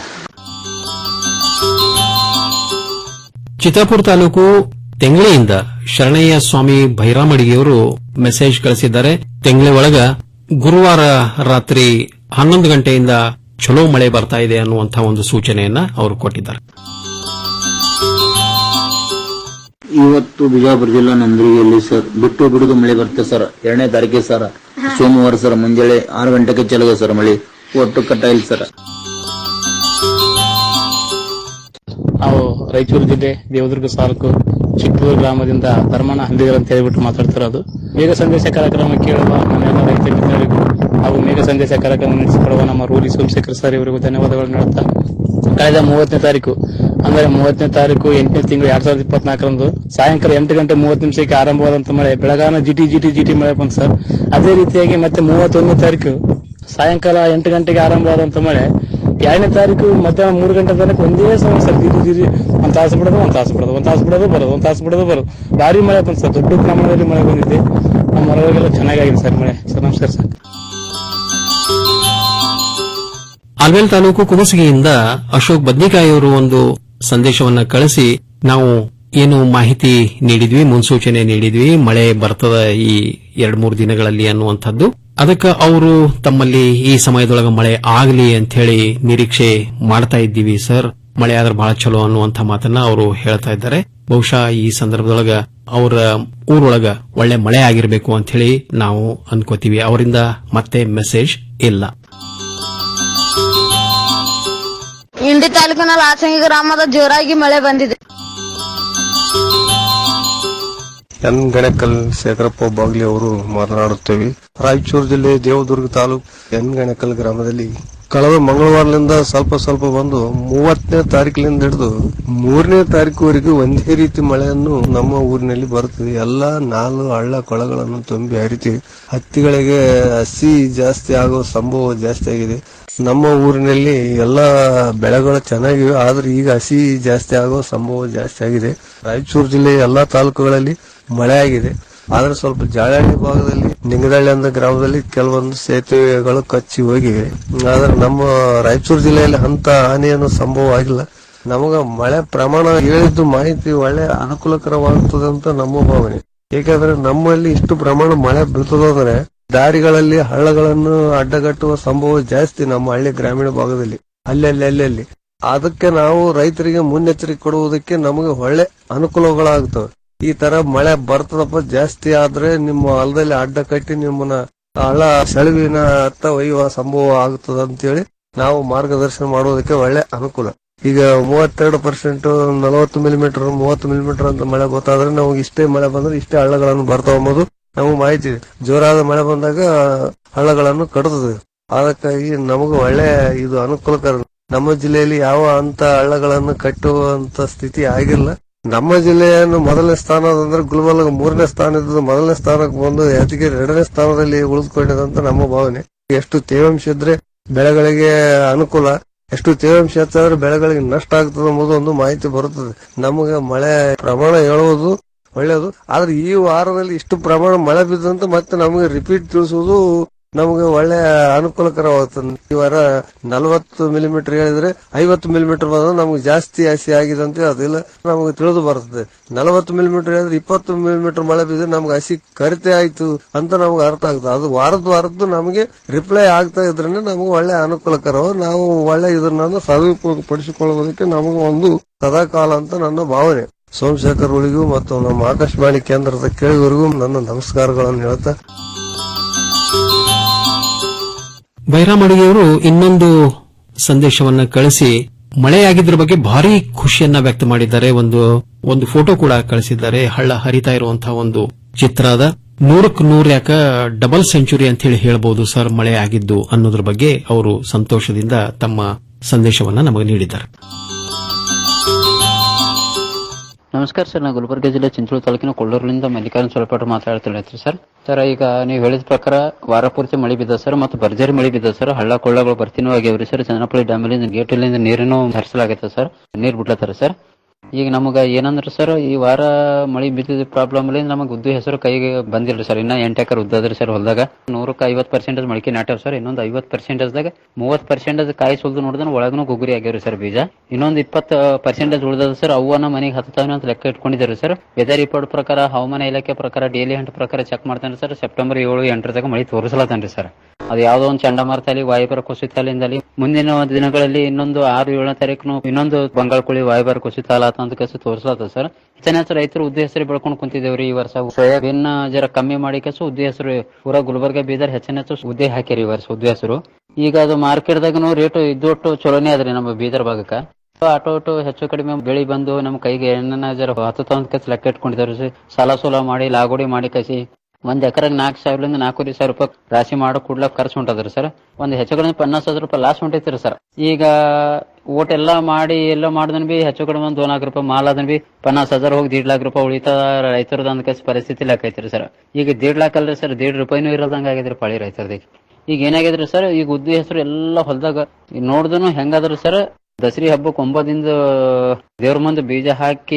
ಚಿತ್ತಾಪುರ ತಾಲೂಕು ತೆಂಗಳಿಯಿಂದ ಶರಣಯ್ಯ ಸ್ವಾಮಿ ಭೈರಾಮಡಿಗೆಯವರು ಮೆಸೇಜ್ ಕಳಿಸಿದ್ದಾರೆ ತೆಂಗಳಿ ಒಳಗ ಗುರುವಾರ ರಾತ್ರಿ ಹನ್ನೊಂದು ಗಂಟೆಯಿಂದ ಚಲೋ ಮಳೆ ಬರ್ತಾ ಇದೆ ಅನ್ನುವಂತಹ ಒಂದು ಸೂಚನೆಯನ್ನ ಅವರು ಕೊಟ್ಟಿದ್ದಾರೆ ಇವತ್ತು ಬಿಜಾಪುರ ಜಿಲ್ಲಾ ನಂದ್ರಿಯಲ್ಲಿ ಸರ್ ಬಿಟ್ಟು ಬಿಡುದು ಮಳೆ ಬರುತ್ತೆ ಸರ್ ಎರಡನೇ ತಾರೀಕಿಗೆ ಸರ್ ಸೋಮವಾರ ಸರ್ ಮುಂಜಾನೆ ಆರು ಗಂಟೆಗೆ ಚಲೋ ಸರ್ ಮಳೆ ಒಟ್ಟು ಕಟ್ಟ ಇಲ್ಲ ಸರ್ ನಾವು ರಾಯಚೂರು ಜಿಲ್ಲೆ ದೇವದುರ್ಗ ತಾಲೂಕು ಚಿಕ್ಕೂರು ಗ್ರಾಮದಿಂದ ಧರ್ಮನ ಹಂದಿಗರ್ ಅಂತ ಹೇಳಿಬಿಟ್ಟು ಮಾತಾಡ್ತಿರೋದು ಮೇಘ ಸಂದೇಶ ಕಾರ್ಯಕ್ರಮ ಕೇಳುವ ನಮ್ಮೆಲ್ಲ ರೈತ ಮಿತ್ರರಿಗೂ ಹಾಗೂ ಮೇಘ ಸಂದೇಶ ಕಾರ್ಯಕ್ರಮ ನಡೆಸಿಕೊಡುವ ನಮ್ಮ ರೂಲಿ ಸೋಮಶೇಖರ್ ಸರ್ ಇವರಿಗೂ ಧನ್ಯವಾದಗಳು ನೀಡುತ್ತಾ ಕಳೆದ ಮೂವತ್ತನೇ ತಾರೀಕು ಅಂದರೆ ಮೂವತ್ತನೇ ತಾರೀಕು ಎಂಟನೇ ತಿಂಗಳು ಎರಡ್ ಸಾವಿರದ ಇಪ್ಪತ್ನಾಲ್ಕರಂದು ಸಾಯಂಕಾಲ ಎಂಟು ಗಂಟೆ ಮೂವತ್ತು ನಿಮಿಷಕ್ಕೆ ಆರಂಭವಾದಂತ ಮಳೆ ಬೆಳಗಾನ ಜಿಟಿ ಜಿಟಿ ಜಿಟಿ ಮಳೆ ಬಂತು ಸರ್ ಅದೇ ರೀತಿಯಾಗಿ ಮತ್ತೆ ಮೂವತ್ತೊಂದನೇ ತಾರೀಕು ಸಾಯಂಕಾಲ ಎಂಟು ಗಂಟೆಗೆ ಆರಂಭವಾದಂತ ಮಳೆ ಎರಡನೇ ತಾರೀಕು ಮಧ್ಯಾಹ್ನ ಮೂರು ಗಂಟೆ ತನಕ ಒಂದೇ ಸಮಯ ಸರ್ ದಿರಿ ದಿರಿ ಒಂದ್ ತಾಸು ಬಿಡೋದು ಒಂದ್ ತಾಸು ಬಿಡೋದು ಒಂದ್ ತಾಸು ಬಿಡೋದು ಬರೋದು ಒಂದ್ ತಾಸು ಬಿಡೋದು ಬರೋದು ಭಾರಿ ಮಳೆ ಬಂತು ಸರ್ ದೊಡ್ಡ ಪ್ರಮಾಣದಲ್ಲಿ ಮಳೆ ಬಂದಿದೆ ನಮ್ಮ ಹೊರಗೆಲ್ಲ ಚೆನ್ನಾಗಿದೆ ಸರ್ ಮಳೆ ಸರ್ ನಮಸ್ಕಾರ ಸರ್ ಆಲ್ವೇಲ್ ತಾಲೂಕು ಕುಮಸಿಗೆಯಿಂದ ಅಶೋಕ್ ಬದ್ನಿಕಾಯಿ ಅವರು ಒಂದು ಸಂದೇಶವನ್ನ ಕಳಿಸಿ ನಾವು ಏನು ಮಾಹಿತಿ ನೀಡಿದ್ವಿ ಮುನ್ಸೂಚನೆ ನೀಡಿದ್ವಿ ಮಳೆ ಬರ್ತದ ಈ ಎರಡ್ ಮೂರು ದಿನಗಳಲ್ಲಿ ಅನ್ನುವಂಥದ್ದು ಅದಕ್ಕೆ ಅವರು ತಮ್ಮಲ್ಲಿ ಈ ಸಮಯದೊಳಗೆ ಮಳೆ ಆಗಲಿ ಅಂತ ಹೇಳಿ ನಿರೀಕ್ಷೆ ಮಾಡ್ತಾ ಇದ್ದೀವಿ ಸರ್ ಮಳೆ ಆದ್ರೆ ಬಹಳ ಚಲೋ ಅನ್ನುವಂಥ ಮಾತನ್ನ ಅವರು ಹೇಳ್ತಾ ಇದ್ದಾರೆ ಬಹುಶಃ ಈ ಸಂದರ್ಭದೊಳಗ ಅವರ ಊರೊಳಗ ಒಳ್ಳೆ ಮಳೆ ಆಗಿರಬೇಕು ಅಂತ ಹೇಳಿ ನಾವು ಅನ್ಕೋತೀವಿ ಅವರಿಂದ ಮತ್ತೆ ಮೆಸೇಜ್ ಇಲ್ಲ ಇಂಡಿ ತಾಲೂಕಿನಲ್ಲಿ ಆಸಂಗಿ ಗ್ರಾಮದ ಜೋರಾಗಿ ಮಳೆ ಬಂದಿದೆ ಎನ್ ಗಣಕಲ್ ಶೇಖರಪ್ಪ ಬಾಗ್ಲಿ ಅವರು ಮಾತನಾಡುತ್ತೇವೆ ರಾಯಚೂರು ಜಿಲ್ಲೆ ದೇವದುರ್ಗ ತಾಲೂಕು ಎನ್ ಗಣಕಲ್ ಗ್ರಾಮದಲ್ಲಿ ಕಳೆದ ಮಂಗಳವಾರದಿಂದ ಸ್ವಲ್ಪ ಸ್ವಲ್ಪ ಬಂದು ಮೂವತ್ತನೇ ತಾರೀಕಿನಿಂದ ಹಿಡಿದು ಮೂರನೇ ತಾರೀಕುವರೆಗೂ ಒಂದೇ ರೀತಿ ಮಳೆಯನ್ನು ನಮ್ಮ ಊರಿನಲ್ಲಿ ಬರುತ್ತದೆ ಎಲ್ಲಾ ನಾಲು ಹಳ್ಳ ಕೊಳಗಳನ್ನು ತುಂಬಿ ಹರಿತಿ ಹತ್ತಿಗಳಿಗೆ ಹಸಿ ಜಾಸ್ತಿ ಆಗೋ ಸಂಭವ ಜಾಸ್ತಿ ಆಗಿದೆ ನಮ್ಮ ಊರಿನಲ್ಲಿ ಎಲ್ಲಾ ಬೆಳೆಗಳು ಚೆನ್ನಾಗಿವೆ ಆದ್ರೆ ಈಗ ಹಸಿ ಜಾಸ್ತಿ ಆಗೋ ಸಂಭವ ಜಾಸ್ತಿ ಆಗಿದೆ ರಾಯಚೂರು ಜಿಲ್ಲೆಯ ಎಲ್ಲಾ ತಾಲೂಕುಗಳಲ್ಲಿ ಮಳೆ ಆಗಿದೆ ಆದ್ರೆ ಸ್ವಲ್ಪ ಜಾಳಹಳ್ಳಿ ಭಾಗದಲ್ಲಿ ನಿಂಗದಳ್ಳಿ ಅಂತ ಗ್ರಾಮದಲ್ಲಿ ಕೆಲವೊಂದು ಸೇತುವೆಗಳು ಕಚ್ಚಿ ಹೋಗಿವೆ ಆದ್ರೆ ನಮ್ಮ ರಾಯಚೂರು ಜಿಲ್ಲೆಯಲ್ಲಿ ಅಂತ ಹಾನಿಯನ್ನು ಸಂಭವ ಆಗಿಲ್ಲ ನಮಗ ಮಳೆ ಪ್ರಮಾಣ ಹೇಳಿದ್ದು ಮಾಹಿತಿ ಒಳ್ಳೆ ಅನುಕೂಲಕರವಾಗುತ್ತದೆ ಅಂತ ನಮ್ಮ ಭಾವನೆ ಏಕೆಂದ್ರೆ ನಮ್ಮಲ್ಲಿ ಇಷ್ಟು ಪ್ರಮಾಣ ಮಳೆ ಬೀಳ್ತದಂದ್ರೆ ದಾರಿಗಳಲ್ಲಿ ಹಳ್ಳಗಳನ್ನು ಅಡ್ಡಗಟ್ಟುವ ಸಂಭವ ಜಾಸ್ತಿ ನಮ್ಮ ಹಳ್ಳಿ ಗ್ರಾಮೀಣ ಭಾಗದಲ್ಲಿ ಅಲ್ಲಲ್ಲಿ ಅಲ್ಲಲ್ಲಿ ಅದಕ್ಕೆ ನಾವು ರೈತರಿಗೆ ಮುನ್ನೆಚ್ಚರಿಕೆ ಕೊಡುವುದಕ್ಕೆ ನಮಗೆ ಒಳ್ಳೆ ಅನುಕೂಲಗಳಾಗ್ತವೆ ಈ ತರ ಮಳೆ ಬರ್ತದಪ್ಪ ಜಾಸ್ತಿ ಆದ್ರೆ ನಿಮ್ಮ ಹೊಲದಲ್ಲಿ ಅಡ್ಡ ಕಟ್ಟಿ ನಿಮ್ಮನ್ನ ಹಳ್ಳ ಸೆಳವಿನ ಹತ್ತ ಒಯ್ಯುವ ಸಂಭವ ಆಗುತ್ತದೆ ಅಂತೇಳಿ ನಾವು ಮಾರ್ಗದರ್ಶನ ಮಾಡುವುದಕ್ಕೆ ಒಳ್ಳೆ ಅನುಕೂಲ ಈಗ ಮೂವತ್ತೆರಡು ಪರ್ಸೆಂಟ್ ನಲವತ್ತು ಮಿಲಿಮೀಟರ್ ಮೂವತ್ತು ಮಿಲಿಮೀಟರ್ ಅಂತ ಮಳೆ ಗೊತ್ತಾದ್ರೆ ನಮಗೆ ಇಷ್ಟೇ ಮಳೆ ಬಂದ್ರೆ ಇಷ್ಟೇ ಹಳ್ಳಗಳನ್ನು ಬರ್ತಾವ ಎಂಬುದು ನಮಗೆ ಮಾಹಿತಿ ಇದೆ ಜೋರಾದ ಮಳೆ ಬಂದಾಗ ಹಳ್ಳಗಳನ್ನು ಕಟ್ಟುತ್ತದೆ ಅದಕ್ಕಾಗಿ ನಮಗೂ ಒಳ್ಳೆ ಇದು ಅನುಕೂಲಕರ ನಮ್ಮ ಜಿಲ್ಲೆಯಲ್ಲಿ ಯಾವ ಅಂತ ಹಳ್ಳಗಳನ್ನು ಕಟ್ಟುವಂತ ಸ್ಥಿತಿ ಆಗಿಲ್ಲ ನಮ್ಮ ಜಿಲ್ಲೆಯನ್ನು ಮೊದಲನೇ ಸ್ಥಾನ ಅಂದ್ರೆ ಗುಲ್ಬರ್ಗ ಮೂರನೇ ಸ್ಥಾನ ಇದ್ದದ್ದು ಮೊದಲನೇ ಸ್ಥಾನಕ್ಕೆ ಬಂದು ಯಾದಗಿರಿ ಎರಡನೇ ಸ್ಥಾನದಲ್ಲಿ ಉಳಿದುಕೊಂಡಿದೆ ಅಂತ ನಮ್ಮ ಭಾವನೆ ಎಷ್ಟು ತೇವಾಂಶ ಇದ್ರೆ ಬೆಳೆಗಳಿಗೆ ಅನುಕೂಲ ಎಷ್ಟು ತೇವಾಂಶ ಹೆಚ್ಚಾದ್ರೆ ಬೆಳೆಗಳಿಗೆ ನಷ್ಟ ಆಗ್ತದೆ ಎಂಬುದು ಒಂದು ಮಾಹಿತಿ ಬರುತ್ತದೆ ನಮಗೆ ಮಳೆ ಪ್ರಮಾಣ ಹೇಳುವುದು ಒಳ್ಳೆಯದು ಆದ್ರೆ ಈ ವಾರದಲ್ಲಿ ಇಷ್ಟು ಪ್ರಮಾಣ ಮಳೆ ಬಿದ್ದಂತ ಮತ್ತೆ ನಮಗೆ ರಿಪೀಟ್ ತಿಳಿಸುವುದು ನಮಗೆ ಒಳ್ಳೆ ಅನುಕೂಲಕರವಾಗುತ್ತದೆ ಈ ವಾರ ನಲವತ್ತು ಮಿಲಿಮೀಟರ್ ಹೇಳಿದ್ರೆ ಐವತ್ತು ಮಿಲಿಮೀಟರ್ ಬಂದ್ರೆ ನಮ್ಗೆ ಜಾಸ್ತಿ ಹಸಿ ಆಗಿದೆ ಅಂತ ಅದಿಲ್ಲ ನಮಗೆ ತಿಳಿದು ಬರ್ತದೆ ನಲವತ್ತು ಮಿಲಿಮೀಟರ್ ಹೇಳಿದ್ರೆ ಇಪ್ಪತ್ತು ಮಿಲಿಮೀಟರ್ ಮಳೆ ಬಿದ್ದರೆ ನಮ್ಗೆ ಹಸಿ ಕರಿತೆ ಆಯ್ತು ಅಂತ ನಮ್ಗೆ ಅರ್ಥ ಆಗ್ತದೆ ಅದು ವಾರದ ವಾರದ್ದು ನಮಗೆ ರಿಪ್ಲೈ ಆಗ್ತಾ ಇದ್ರಿಂದ ನಮಗೆ ಒಳ್ಳೆ ಅನುಕೂಲಕರ ನಾವು ಒಳ್ಳೆ ಇದನ್ನ ಸದುಪಯೋಗ ಪಡಿಸಿಕೊಳ್ಳುವುದಕ್ಕೆ ನಮಗೆ ಒಂದು ಸದಾಕಾಲ ಅಂತ ನನ್ನ ಭಾವನೆ ಸೋಮಶೇಖರ್ ಉಳಿಗೂ ಮತ್ತು ನಮ್ಮ ಆಕಾಶವಾಣಿ ಕೇಂದ್ರದ ಕೇಳಿವರಿಗೂ ನನ್ನ ನಮಸ್ಕಾರಗಳನ್ನು ಹೇಳ್ತಾ ಬೈರಾಮಡಿಗೆಯವರು ಇನ್ನೊಂದು ಸಂದೇಶವನ್ನ ಕಳಿಸಿ ಮಳೆಯಾಗಿದ್ರ ಬಗ್ಗೆ ಭಾರಿ ಖುಷಿಯನ್ನ ವ್ಯಕ್ತ ಮಾಡಿದ್ದಾರೆ ಒಂದು ಒಂದು ಫೋಟೋ ಕೂಡ ಕಳಿಸಿದ್ದಾರೆ ಹಳ್ಳ ಹರಿತಾ ಇರುವಂತಹ ಒಂದು ಚಿತ್ರ ಅದ ನೂರಕ್ಕೆ ನೂರು ಯಾಕ ಡಬಲ್ ಸೆಂಚುರಿ ಅಂತ ಹೇಳಿ ಹೇಳಬಹುದು ಸರ್ ಮಳೆ ಆಗಿದ್ದು ಅನ್ನೋದ್ರ ಬಗ್ಗೆ ಅವರು ಸಂತೋಷದಿಂದ ತಮ್ಮ ಸಂದೇಶವನ್ನ ನಮಗೆ ನೀಡಿದ್ದಾರೆ ನಮಸ್ಕಾರ ಸರ್ ನಾನು ಗುಲ್ಬರ್ಗ ಜಿಲ್ಲೆ ಚಿಂಚೋಳಿ ತಾಲೂಕಿನ ಕೊಳ್ಳೂರಿನಿಂದ ಮಲ್ಲಿಕಾರ್ಜುನ ಸೊಲಪಾಟ ಮಾತಾಡ್ತಿಲ್ಲ ಸರ್ ಸರ್ ಈಗ ನೀವು ಹೇಳಿದ ಪ್ರಕಾರ ವಾರ ಪೂರ್ತಿ ಮಳೆ ಬಿದ್ದ ಸರ್ ಮತ್ತು ಭರ್ಜರಿ ಮಳೆ ಬಿದ್ದ ಸರ್ ಹಳ್ಳ ಕೊಳ್ಳಗಳು ಬರ್ತೀನೂ ಆಗ್ಯಾವ್ರಿ ಸರ್ ಚನ್ನಪಳ್ಳಿ ಡ್ಯಾಮಲ್ಲಿ ಗೇಟಲ್ಲಿಂದ ನೀರನ್ನು ಹರಿಸಲಾಗೈತೆ ಸರ್ ನೀರ್ ಬಿಡ್ಲತ್ತಾರ ಸರ್ ಈಗ ನಮಗ ಏನಂದ್ರ ಸರ್ ಈ ವಾರ ಮಳಿ ಬಿದ್ದಿದ್ದ ಪ್ರಾಬ್ಲಮ್ ಅಲ್ಲಿ ನಮಗ್ ಉದ್ದು ಹೆಸರು ಕೈಗೆ ಬಂದಿಲ್ರಿ ಸರ್ ಇನ್ನ ಎಂಟ್ ಎಕರ್ ಉದ್ದದ್ರಿ ಸರ್ ಹೊಲದಾಗ ನೂರಕ್ಕೆ ಐವತ್ ಪರ್ಸೆಂಟೇಜ್ ಮೊಳಕೆ ನಾಟ್ಯಾವ ಸರ್ ಇನ್ನೊಂದ್ ಐವತ್ ಪರ್ಸೆಂಟೇಜ್ ದಾಗ ಮೂವತ್ ಪರ್ಸೆಂಟೇಜ್ ಕಾಯಿ ಸುಲ್ದು ನೋಡಿದ್ರೆ ಒಳಗನು ಗುಗುರಿ ಆಗ್ಯಾವ್ರಿ ಸರ್ ಬೀಜ ಇನ್ನೊಂದ್ ಇಪ್ಪತ್ ಪರ್ಸೆಂಟೇಜ್ ಉಳ್ದದ ಸರ್ ಅವನ್ನ ಮನೆಗೆ ಹತ್ತಾವನ ಅಂತ ಲೆಕ್ಕ ಇಟ್ಕೊಂಡಿದ್ದಾರೆ ಸರ್ ವೆದರ್ ರಿಪೋರ್ಟ್ ಪ್ರಕಾರ ಹವಾಮಾನ ಇಲಾಖೆ ಪ್ರಕಾರ ಡೈಲಿ ಹಂಟ್ ಪ್ರಕಾರ ಚೆಕ್ ಮಾಡ್ತಾನೆ ಸರ್ ಸೆಪ್ಟೆಂಬರ್ ಏಳು ಎಂಟರದಾಗ ಮಳಿ ತೋರಿಸಲತ್ತಾನ್ರಿ ಸರ್ ಅದು ಯಾವ್ದೋ ಒಂದು ಚಂಡಮಾರುತ ಅಲ್ಲಿ ವಾಯುಭಾರ ಕುಸಿತ ಅಲ್ಲಿಂದಲ್ಲಿ ಮುಂದಿನ ಒಂದು ದಿನಗಳಲ್ಲಿ ಇನ್ನೊಂದು ಆರು ಏಳನೇ ತಾರೀಕು ಇನ್ನೊಂದು ಬಂಗಾಳ ಕುಳಿ ವಾಯುಭಾರ ಕುಸಿತ ಅಲ್ಲ ಅಂತ ಕಸಿ ತೋರಿಸ್ಲತ್ತ ಸರ್ ಹೆಚ್ಚಿನ ರೈತರು ಉದ್ದ ಹೆಸರು ಬೆಳ್ಕೊಂಡು ಕುಂತಿದ್ದೇವ್ರಿ ಈ ವರ್ಷ ಸೋಯಾಬೀನ್ ಜರ ಕಮ್ಮಿ ಮಾಡಿ ಕೆಸ ಉದ್ದ ಹೆಸರು ಪೂರಾ ಗುಲ್ಬರ್ಗ ಬೀದರ್ ಹೆಚ್ಚಿನ ಹೆಚ್ಚು ಉದ್ದೆ ಹಾಕ್ಯಾರಿ ಈ ವರ್ಷ ಉದ್ದ ಹೆಸರು ಈಗ ಅದು ಮಾರ್ಕೆಟ್ದಾಗನು ರೇಟ್ ಇದ್ದೊಟ್ಟು ಚಲೋನೇ ಅದ್ರಿ ನಮ್ಮ ಬೀದರ್ ಭಾಗಕ್ಕ ಆಟೋ ಆಟೋ ಹೆಚ್ಚು ಕಡಿಮೆ ಬೆಳಿ ಬಂದು ನಮ್ಮ ಕೈಗೆ ಏನೇನ ಜರ ಹತ್ತು ತಗೊಂಡ್ ಕಸಿ ಲೆಕ್ಕ ಇಟ್ಕೊಂಡಿದ್ದಾರೆ ಸಾಲ ಸೋಲ ಮಾಡಿ ಲಾಗೋಡಿ ಮಾಡಿ ಕಸಿ ಒಂದ್ ಎಕರೆಗೆ ನಾಲ್ಕು ಸಾವಿರದಿಂದ ನಾಲ್ಕೂವರೆ ಸಾವಿರ ರೂಪಾಯಿ ರಾಶಿ ಮಾಡೋ ಕೂಡ್ಲ ಖರ್ಚು ಹೊಂಟದ್ರಿ ಸರ್ ಒಂದ್ ಹೆಚ್ಚು ಕಡಿಮೆ ಪನ್ನಾಸ್ ಸಾವಿರ ರೂಪಾಯಿ ಲಾಸ್ ಹೊಂಟೈತ್ರಿ ಸರ್ ಈಗ ಓಟ್ ಎಲ್ಲಾ ಮಾಡಿ ಎಲ್ಲ ಮಾಡಿದನ್ ಬಿ ಹೆಚ್ಚು ಕಡಿಮೆ ಒಂದ್ ನಾಲ್ಕು ರೂಪಾಯಿ ಮಾಲ್ ಅದನ್ ಬಿ ಪನ್ನಾಸ್ ಹಜಾರ್ ಹೋಗಿ ದೀಡ್ ಲಾಖ ರೂಪಾಯಿ ಉಳಿತ ರೈತರದ ಅಂದ ಕಸಿ ಪರಿಸ್ಥಿತಿ ಲೆಕ್ಕ ಐತ್ರಿ ಸರ್ ಈಗ ದೀಡ್ ಲಾಖ ಅಲ್ರಿ ಸರ್ ದೀಡ್ ರೂಪಾಯಿನೂ ಇರಲ್ದಂಗ ಆಗಿದ್ರಿ ಪಾಳಿ ರೈತರದಿಗೆ ಈಗ ಏನಾಗಿದ್ರಿ ಸರ್ ಈಗ ಉದ್ದು ಹೆಸರು ಎಲ್ಲಾ ಹೊಲದಾಗ ನೋಡ್ದನು ಹೆಂಗಾದ್ರಿ ಸರ್ ದಸರಿ ಹಬ್ಬಕ್ಕೆ ಒಂಬದಿಂದ ದೇವ್ರ ಮುಂದೆ ಬೀಜ ಹಾಕಿ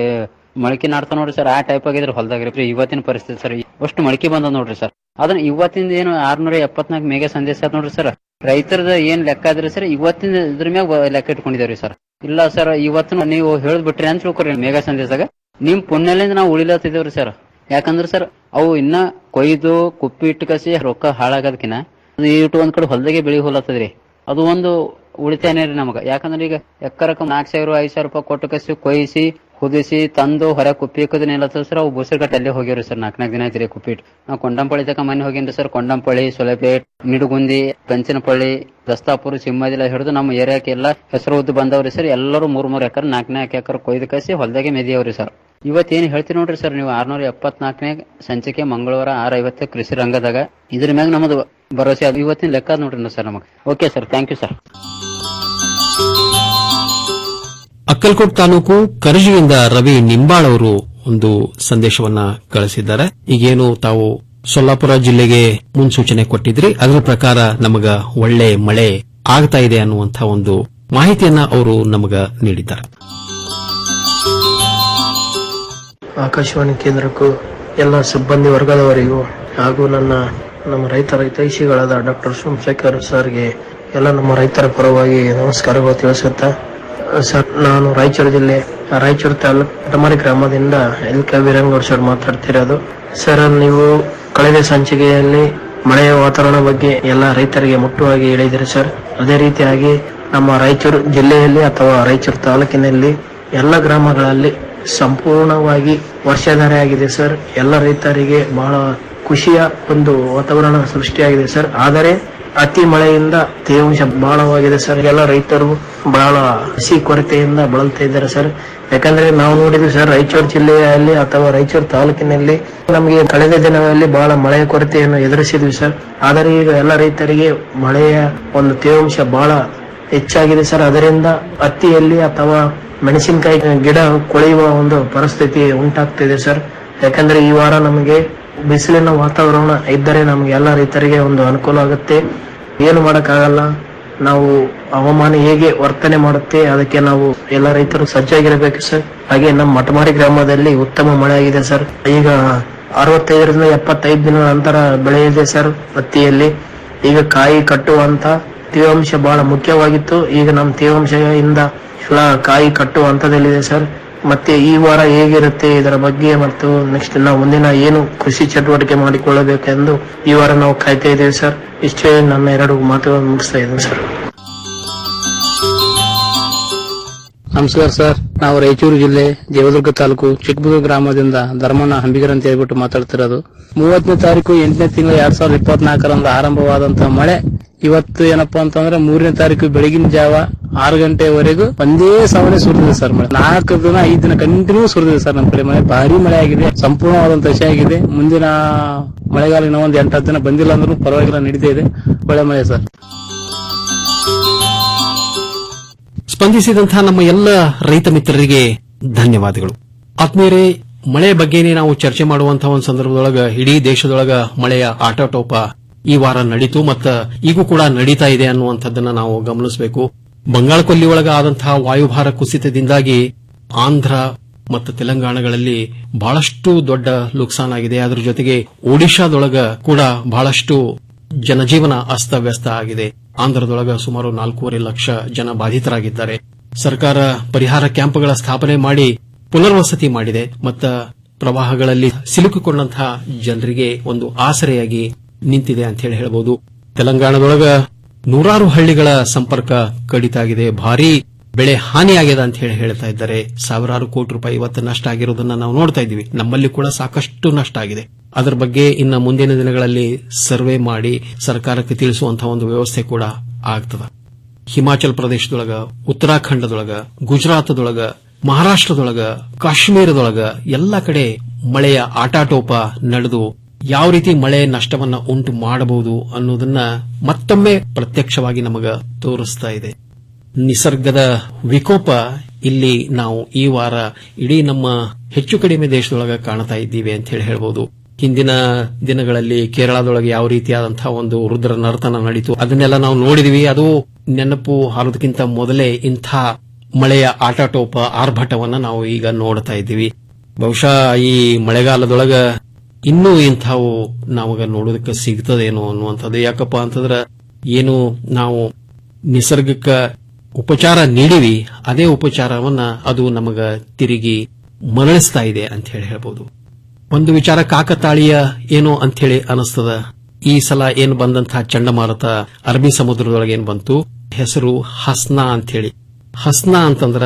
ಮೊಳಕೆ ನಾಡ್ತಾ ನೋಡ್ರಿ ಸರ್ ಆ ಟೈಪ್ ಆಗಿದ್ರೆ ಹೊಲದಾಗ ಇವತ್ತಿನ ಪರಿಸ್ಥಿತಿ ಸರ್ ಅಷ್ಟು ಮೊಳಕೆ ಬಂದದ ನೋಡ್ರಿ ಸರ್ ಅದನ್ನ ಇವತ್ತಿಂದ ಏನು ಆರ್ನೂರ ಎಪ್ಪತ್ನಾಲ್ಕು ಮೇಘ ಸಂದೇಶ ಅದ ನೋಡ್ರಿ ಸರ್ ರೈತರದ ಏನ್ ಲೆಕ್ಕ ಆದ್ರಿ ಸರ್ ಇವತ್ತಿನ ಇದ್ರ ಮ್ಯಾಗ ಲೆಕ್ಕ ಇಟ್ಕೊಂಡಿದೇವ್ರಿ ಸರ್ ಇಲ್ಲ ಸರ್ ಇವತ್ತು ನೀವು ಹೇಳ್ದ್ ಬಿಟ್ರಿ ಅಂತ ತಿಳ್ಕೊರಿ ಮೇಘ ಸಂದೇಶದಾಗ ನಿಮ್ ಪುಣ್ಯಲಿಂದ ನಾವು ಉಳಿಲತ್ತಿದೇವ್ರಿ ಸರ್ ಯಾಕಂದ್ರ ಸರ್ ಅವು ಇನ್ನ ಕೊಯ್ದು ಕುಪ್ಪಿ ಇಟ್ಟು ಕಸಿ ರೊಕ್ಕ ಹಾಳಾಗೋದಕಿನ ಇಟ್ಟು ಒಂದ್ ಕಡೆ ಹೊಲದಾಗೆ ಬೆಳಿ ಹೋಲತ್ತದ್ರಿ ಅದು ಒಂದು ಉಳಿತಾಯನೇ ರೀ ನಮಗ ಯಾಕಂದ್ರೆ ಈಗ ಎಕ್ಕರಕ್ಕ ನಾಲ್ಕು ಸಾವಿರ ಐದ್ ಸಾವಿರ ರೂಪಾಯಿ ಕೊಟ್ಟು ಕಸಿ ಕೊಯ್ಸಿ ಕುದಿಸಿ ತಂದು ಹೊರ ಕುಪ್ಪಿ ಹಾಕೋದನ್ನ ಏಲತ್ತದ ಸರ್ ಅವು ಬುಸರ್ಗಟ್ಟ ಅಲ್ಲೇ ಹೋಗ್ಯಾವ್ರಿ ಸರ್ ನಾಲ್ಕು ನಾಲ್ಕು ದಿನ ಐತ್ರಿ ಕುಪ್ಪಿ ಇಟ್ಟು ನಾವು ಕೊಂಡಂಪಳ್ಳಿ ತಕ ಮನೆ ಹೋಗೇನ್ರಿ ಸರ್ ಕೊಂಡಂಪಳ್ಳಿ ಸೊಲೆಪೇಟ್ ನಿಡುಗುಂದಿ ಪಂಚನಪಳ್ಳಿ ದಸ್ತಾಪುರ ಸಿಂಹದಿಲ್ಲ ಹಿಡಿದು ನಮ್ಮ ಏರಿಯಾಕ್ಕೆ ಎಲ್ಲ ಹೆಸರು ಉದ್ದು ಬಂದವ್ರಿ ಸರ್ ಎಲ್ಲರೂ ಮೂರ್ ಮೂರ್ ಎಕರ್ ನಾಲ್ಕು ನಾಲ್ಕು ಎಕರ್ ಕೊಯ್ದು ಕಸಿ ಹೊಲದಾಗೆ ಮೆದಿಯವ್ರಿ ಸರ್ ಇವತ್ತೇನ್ ಹೇಳ್ತೀವಿ ನೋಡ್ರಿ ಸರ್ ನೀವು ಆರ್ನೂರ ಎಪ್ಪತ್ನಾಲ್ಕನೇ ಸಂಚಿಕೆ ಮಂಗಳವಾರ ಆರ್ ಐವತ್ತು ಕೃಷಿ ರಂಗದಾಗ ಇದ್ರ ಮ್ಯಾಗ ನಮ್ಮದು ಭರವಸೆ ಅದು ಇವತ್ತಿನ ಲೆಕ್ಕ ಅದ್ ನೋಡ್ರಿ ಸರ್ ನಮಗೆ okay sir thank you sir Akkalkot taluk ಕರಜಿಯಿಂದ ರವಿ ನಿಂಬಾಳ್ ಅವರು ಒಂದು ಸಂದೇಶವನ್ನ ಕಳಿಸಿದ್ದಾರೆ ಈಗೇನು ತಾವು ಸೊಲ್ಲಾಪುರ ಜಿಲ್ಲೆಗೆ ಮುನ್ಸೂಚನೆ ಕೊಟ್ಟಿದ್ರಿ ಅದರ ಪ್ರಕಾರ ನಮಗ ಒಳ್ಳೆ ಮಳೆ ಆಗ್ತಾ ಇದೆ ಅನ್ನುವಂಥ ಒಂದು ಮಾಹಿತಿಯನ್ನ ಅವರು ನಮಗ ನೀಡಿದ್ದಾರೆ ಆಕಾಶವಾಣಿ ಕೇಂದ್ರಕ್ಕೂ ಎಲ್ಲ ಸಿಬ್ಬಂದಿ ವರ್ಗದವರಿಗೂ ಹಾಗೂ ನನ್ನ ನಮ್ಮ ರೈತ ರೈತೈಷಿಗಳಾದ ಡಾಕ್ಟರ್ ಸೋಮಶೇಖರ್ ಸರ್ಗೆ ಎಲ್ಲ ನಮ್ಮ ರೈತರ ಪರವಾಗಿ ನಮಸ್ಕಾರಗಳು ತಿಳಿಸುತ್ತಾ ಸರ್ ನಾನು ರಾಯಚೂರು ಜಿಲ್ಲೆ ರಾಯಚೂರು ತಾಲೂಕು ಕಟಮಾರಿ ಗ್ರಾಮದಿಂದ ಎಲ್ ಕೆ ವೀರಂಗೌಡ್ ಸರ್ ಮಾತಾಡ್ತಿರೋದು ಸರ್ ನೀವು ಕಳೆದ ಸಂಚಿಕೆಯಲ್ಲಿ ಮಳೆಯ ವಾತಾವರಣ ಬಗ್ಗೆ ಎಲ್ಲ ರೈತರಿಗೆ ಮುಟ್ಟುವಾಗಿ ಹೇಳಿದಿರಿ ಸರ್ ಅದೇ ರೀತಿಯಾಗಿ ನಮ್ಮ ರಾಯಚೂರು ಜಿಲ್ಲೆಯಲ್ಲಿ ಅಥವಾ ರಾಯಚೂರು ತಾಲೂಕಿನಲ್ಲಿ ಎಲ್ಲ ಗ್ರಾಮಗಳಲ್ಲಿ ಸಂಪೂರ್ಣವಾಗಿ ವರ್ಷಧಾರೆ ಆಗಿದೆ ಸರ್ ಎಲ್ಲ ರೈತರಿಗೆ ಬಹಳ ಖುಷಿಯ ಒಂದು ವಾತಾವರಣ ಸೃಷ್ಟಿಯಾಗಿದೆ ಸರ್ ಆದರೆ ಅತಿ ಮಳೆಯಿಂದ ತೇವಾಂಶ ಬಹಳವಾಗಿದೆ ಸರ್ ಎಲ್ಲ ರೈತರು ಬಹಳ ಹಸಿ ಕೊರತೆಯಿಂದ ಬಳಲ್ತಾ ಇದ್ದಾರೆ ಸರ್ ಯಾಕಂದ್ರೆ ನಾವು ನೋಡಿದ್ವಿ ಸರ್ ರಾಯಚೂರು ಜಿಲ್ಲೆಯಲ್ಲಿ ಅಥವಾ ರಾಯಚೂರು ತಾಲೂಕಿನಲ್ಲಿ ನಮಗೆ ಕಳೆದ ದಿನಗಳಲ್ಲಿ ಬಹಳ ಮಳೆಯ ಕೊರತೆಯನ್ನು ಎದುರಿಸಿದ್ವಿ ಸರ್ ಆದರೆ ಈಗ ಎಲ್ಲ ರೈತರಿಗೆ ಮಳೆಯ ಒಂದು ತೇವಾಂಶ ಬಹಳ ಹೆಚ್ಚಾಗಿದೆ ಸರ್ ಅದರಿಂದ ಹತ್ತಿಯಲ್ಲಿ ಅಥವಾ ಮೆಣಸಿನಕಾಯಿ ಗಿಡ ಕೊಳೆಯುವ ಒಂದು ಪರಿಸ್ಥಿತಿ ಉಂಟಾಗ್ತಿದೆ ಸರ್ ಯಾಕಂದ್ರೆ ಈ ವಾರ ನಮಗೆ ಬಿಸಿಲಿನ ವಾತಾವರಣ ಇದ್ದರೆ ನಮಗೆ ಎಲ್ಲ ರೈತರಿಗೆ ಒಂದು ಅನುಕೂಲ ಆಗುತ್ತೆ ಏನು ಮಾಡಕ್ಕಾಗಲ್ಲ ನಾವು ಹವಾಮಾನ ಹೇಗೆ ವರ್ತನೆ ಮಾಡುತ್ತೆ ಅದಕ್ಕೆ ನಾವು ಎಲ್ಲ ರೈತರು ಸಜ್ಜಾಗಿರಬೇಕು ಸರ್ ಹಾಗೆ ನಮ್ಮ ಮಟಮಾರಿ ಗ್ರಾಮದಲ್ಲಿ ಉತ್ತಮ ಮಳೆ ಆಗಿದೆ ಸರ್ ಈಗ ಅರವತ್ತೈದರಿಂದ ಎಪ್ಪತ್ತೈದು ದಿನಗಳ ನಂತರ ಬೆಳೆ ಇದೆ ಸರ್ ಹತ್ತಿಯಲ್ಲಿ ಈಗ ಕಾಯಿ ಕಟ್ಟುವಂತ ತೇವಾಂಶ ಬಹಳ ಮುಖ್ಯವಾಗಿತ್ತು ಈಗ ನಮ್ಮ ತೇವಾಂಶದಿಂದ ಎಲ್ಲ ಕಾಯಿ ಕಟ್ಟುವ ಹಂತದಲ್ಲಿದೆ ಸರ್ ಮತ್ತೆ ಈ ವಾರ ಹೇಗಿರುತ್ತೆ ಇದರ ಬಗ್ಗೆ ಮತ್ತು ನೆಕ್ಸ್ಟ್ ನಾವು ಮುಂದಿನ ಏನು ಕೃಷಿ ಚಟುವಟಿಕೆ ಮಾಡಿಕೊಳ್ಳಬೇಕೆಂದು ಈ ವಾರ ನಾವು ಕಾಯ್ತಾ ಇದ್ದೇವೆ ಸರ್ ಇಷ್ಟೇ ನನ್ನ ಎರಡು ಮಾತುಗಳನ್ನು ಮುಗಿಸ್ತಾ ಇದ್ದೇನೆ ಸರ್ ನಮಸ್ಕಾರ ಸರ್ ನಾವು ರಾಯಚೂರು ಜಿಲ್ಲೆ ದೇವದುರ್ಗ ತಾಲೂಕು ಚಿಕ್ಕಬಳ್ಳೂರು ಗ್ರಾಮದಿಂದ ಧರ್ಮಣ್ಣ ಹಂಬಿಗರ್ ಅಂತ ಹೇಳ್ಬಿಟ್ಟು ಮಾತಾಡ್ತಿರೋದು ಮೂವತ್ತನೇ ತಾರೀಕು ಎಂಟನೇ ತಿಂಗಳು ಎರಡ್ ಸಾವಿರದ ಇಪ್ಪತ್ನಾಲ್ಕರಂದು ಆರಂಭವಾದಂತಹ ಮಳೆ ಇವತ್ತು ಏನಪ್ಪಾ ಅಂತಂದ್ರೆ ಮೂರನೇ ತಾರೀಕು ಬೆಳಗಿನ ಜಾವ ಆರು ಗಂಟೆವರೆಗೂ ಒಂದೇ ಸವನೆ ಸುರಿದಿದೆ ಸರ್ ಮಳೆ ನಾಲ್ಕು ದಿನ ಐದು ದಿನ ಕಂಟಿನ್ಯೂ ಸುರಿದಿದೆ ಸರ್ ನಮ್ಮ ಕಡೆ ಮಳೆ ಭಾರಿ ಮಳೆ ಆಗಿದೆ ಸಂಪೂರ್ಣವಾದಂತ ದಶೆ ಆಗಿದೆ ಮುಂದಿನ ಮಳೆಗಾಲ ಇನ್ನೂ ಒಂದು ಎಂಟು ದಿನ ಬಂದಿಲ್ಲ ಅಂದ್ರೂ ಪರವಾಗಿಲ್ಲ ನಡೀತಾ ಇದೆ ಒಳ್ಳೆ ಮಳೆ ಸರ್ ಸ್ಪಂದಿಸಿದಂತಹ ನಮ್ಮ ಎಲ್ಲ ರೈತ ಮಿತ್ರರಿಗೆ ಧನ್ಯವಾದಗಳು ಆತ್ಮೀಯರೇ ಮಳೆ ಬಗ್ಗೆನೇ ನಾವು ಚರ್ಚೆ ಮಾಡುವಂತಹ ಒಂದು ಸಂದರ್ಭದೊಳಗ ಇಡೀ ದೇಶದೊಳಗ ಮಳೆಯ ಆಟೋಟೋಪ ಈ ವಾರ ನಡೀತು ಮತ್ತ ಈಗೂ ಕೂಡ ನಡೀತಾ ಇದೆ ಅನ್ನುವಂಥದ್ದನ್ನ ನಾವು ಗಮನಿಸಬೇಕು ಬಂಗಾಳ ಕೊಲ್ಲಿ ಒಳಗ ಆದಂತಹ ವಾಯುಭಾರ ಕುಸಿತದಿಂದಾಗಿ ಆಂಧ್ರ ಮತ್ತು ತೆಲಂಗಾಣಗಳಲ್ಲಿ ಬಹಳಷ್ಟು ದೊಡ್ಡ ನುಕ್ಸಾನ್ ಆಗಿದೆ ಅದರ ಜೊತೆಗೆ ಒಡಿಶಾದೊಳಗ ಕೂಡ ಬಹಳಷ್ಟು ಜನಜೀವನ ಅಸ್ತವ್ಯಸ್ತ ಆಗಿದೆ ಆಂಧ್ರದೊಳಗ ಸುಮಾರು ನಾಲ್ಕೂವರೆ ಲಕ್ಷ ಜನ ಬಾಧಿತರಾಗಿದ್ದಾರೆ ಸರ್ಕಾರ ಪರಿಹಾರ ಕ್ಯಾಂಪ್ಗಳ ಸ್ಥಾಪನೆ ಮಾಡಿ ಪುನರ್ವಸತಿ ಮಾಡಿದೆ ಮತ್ತ ಪ್ರವಾಹಗಳಲ್ಲಿ ಸಿಲುಕಿಕೊಂಡಂತಹ ಜನರಿಗೆ ಒಂದು ಆಸರೆಯಾಗಿ ನಿಂತಿದೆ ಅಂತ ಹೇಳಿ ಹೇಳಬಹುದು ತೆಲಂಗಾಣದೊಳಗ ನೂರಾರು ಹಳ್ಳಿಗಳ ಸಂಪರ್ಕ ಕಡಿತ ಆಗಿದೆ ಭಾರೀ ಬೆಳೆ ಹಾನಿಯಾಗಿದೆ ಅಂತ ಹೇಳಿ ಹೇಳ್ತಾ ಇದ್ದಾರೆ ಸಾವಿರಾರು ಕೋಟಿ ರೂಪಾಯಿ ಇವತ್ತು ನಷ್ಟ ಆಗಿರೋದನ್ನ ನಾವು ನೋಡ್ತಾ ಇದ್ದೀವಿ ನಮ್ಮಲ್ಲಿ ಕೂಡ ಸಾಕಷ್ಟು ನಷ್ಟ ಆಗಿದೆ ಅದರ ಬಗ್ಗೆ ಇನ್ನ ಮುಂದಿನ ದಿನಗಳಲ್ಲಿ ಸರ್ವೆ ಮಾಡಿ ಸರ್ಕಾರಕ್ಕೆ ತಿಳಿಸುವಂತಹ ಒಂದು ವ್ಯವಸ್ಥೆ ಕೂಡ ಆಗ್ತದ ಹಿಮಾಚಲ ಪ್ರದೇಶದೊಳಗ ಉತ್ತರಾಖಂಡದೊಳಗ ಗುಜರಾತದೊಳಗ ಮಹಾರಾಷ್ಟ್ರದೊಳಗ ಕಾಶ್ಮೀರದೊಳಗ ಎಲ್ಲ ಕಡೆ ಮಳೆಯ ಆಟಾಟೋಪ ನಡೆದು ಯಾವ ರೀತಿ ಮಳೆ ನಷ್ಟವನ್ನ ಉಂಟು ಮಾಡಬಹುದು ಅನ್ನೋದನ್ನ ಮತ್ತೊಮ್ಮೆ ಪ್ರತ್ಯಕ್ಷವಾಗಿ ನಮಗ ತೋರಿಸ್ತಾ ಇದೆ ನಿಸರ್ಗದ ವಿಕೋಪ ಇಲ್ಲಿ ನಾವು ಈ ವಾರ ಇಡೀ ನಮ್ಮ ಹೆಚ್ಚು ಕಡಿಮೆ ದೇಶದೊಳಗ ಕಾಣ್ತಾ ಇದ್ದೀವಿ ಅಂತ ಹೇಳಿ ಹೇಳ್ಬೋದು ಹಿಂದಿನ ದಿನಗಳಲ್ಲಿ ಕೇರಳದೊಳಗೆ ಯಾವ ರೀತಿಯಾದಂತಹ ಒಂದು ರುದ್ರ ನರ್ತನ ನಡೀತು ಅದನ್ನೆಲ್ಲ ನಾವು ನೋಡಿದಿವಿ ಅದು ನೆನಪು ಹಾರೋದಕ್ಕಿಂತ ಮೊದಲೇ ಇಂಥ ಮಳೆಯ ಆಟಾಟೋಪ ಆರ್ಭಟವನ್ನ ನಾವು ಈಗ ನೋಡ್ತಾ ಇದ್ದೀವಿ ಬಹುಶಃ ಈ ಮಳೆಗಾಲದೊಳಗ ಇನ್ನೂ ಇಂಥವು ನಾವಾಗ ನೋಡೋದಕ್ಕೆ ಸಿಗ್ತದೇನೋ ಅನ್ನುವಂಥದ್ದು ಯಾಕಪ್ಪ ಅಂತಂದ್ರ ಏನು ನಾವು ನಿಸರ್ಗಕ್ಕ ಉಪಚಾರ ನೀಡಿವಿ ಅದೇ ಉಪಚಾರವನ್ನ ಅದು ನಮಗ ತಿರುಗಿ ಮರಳಿಸ್ತಾ ಇದೆ ಅಂತ ಹೇಳಿ ಹೇಳ್ಬೋದು ಒಂದು ವಿಚಾರ ಕಾಕತಾಳೀಯ ಏನೋ ಅಂತ ಹೇಳಿ ಅನಿಸ್ತದ ಈ ಸಲ ಏನು ಬಂದಂತಹ ಚಂಡಮಾರುತ ಅರಬ್ಬಿ ಸಮುದ್ರದೊಳಗೆ ಏನ್ ಬಂತು ಹೆಸರು ಹಸ್ನಾ ಅಂತ ಹೇಳಿ ಹಸ್ನಾ ಅಂತಂದ್ರ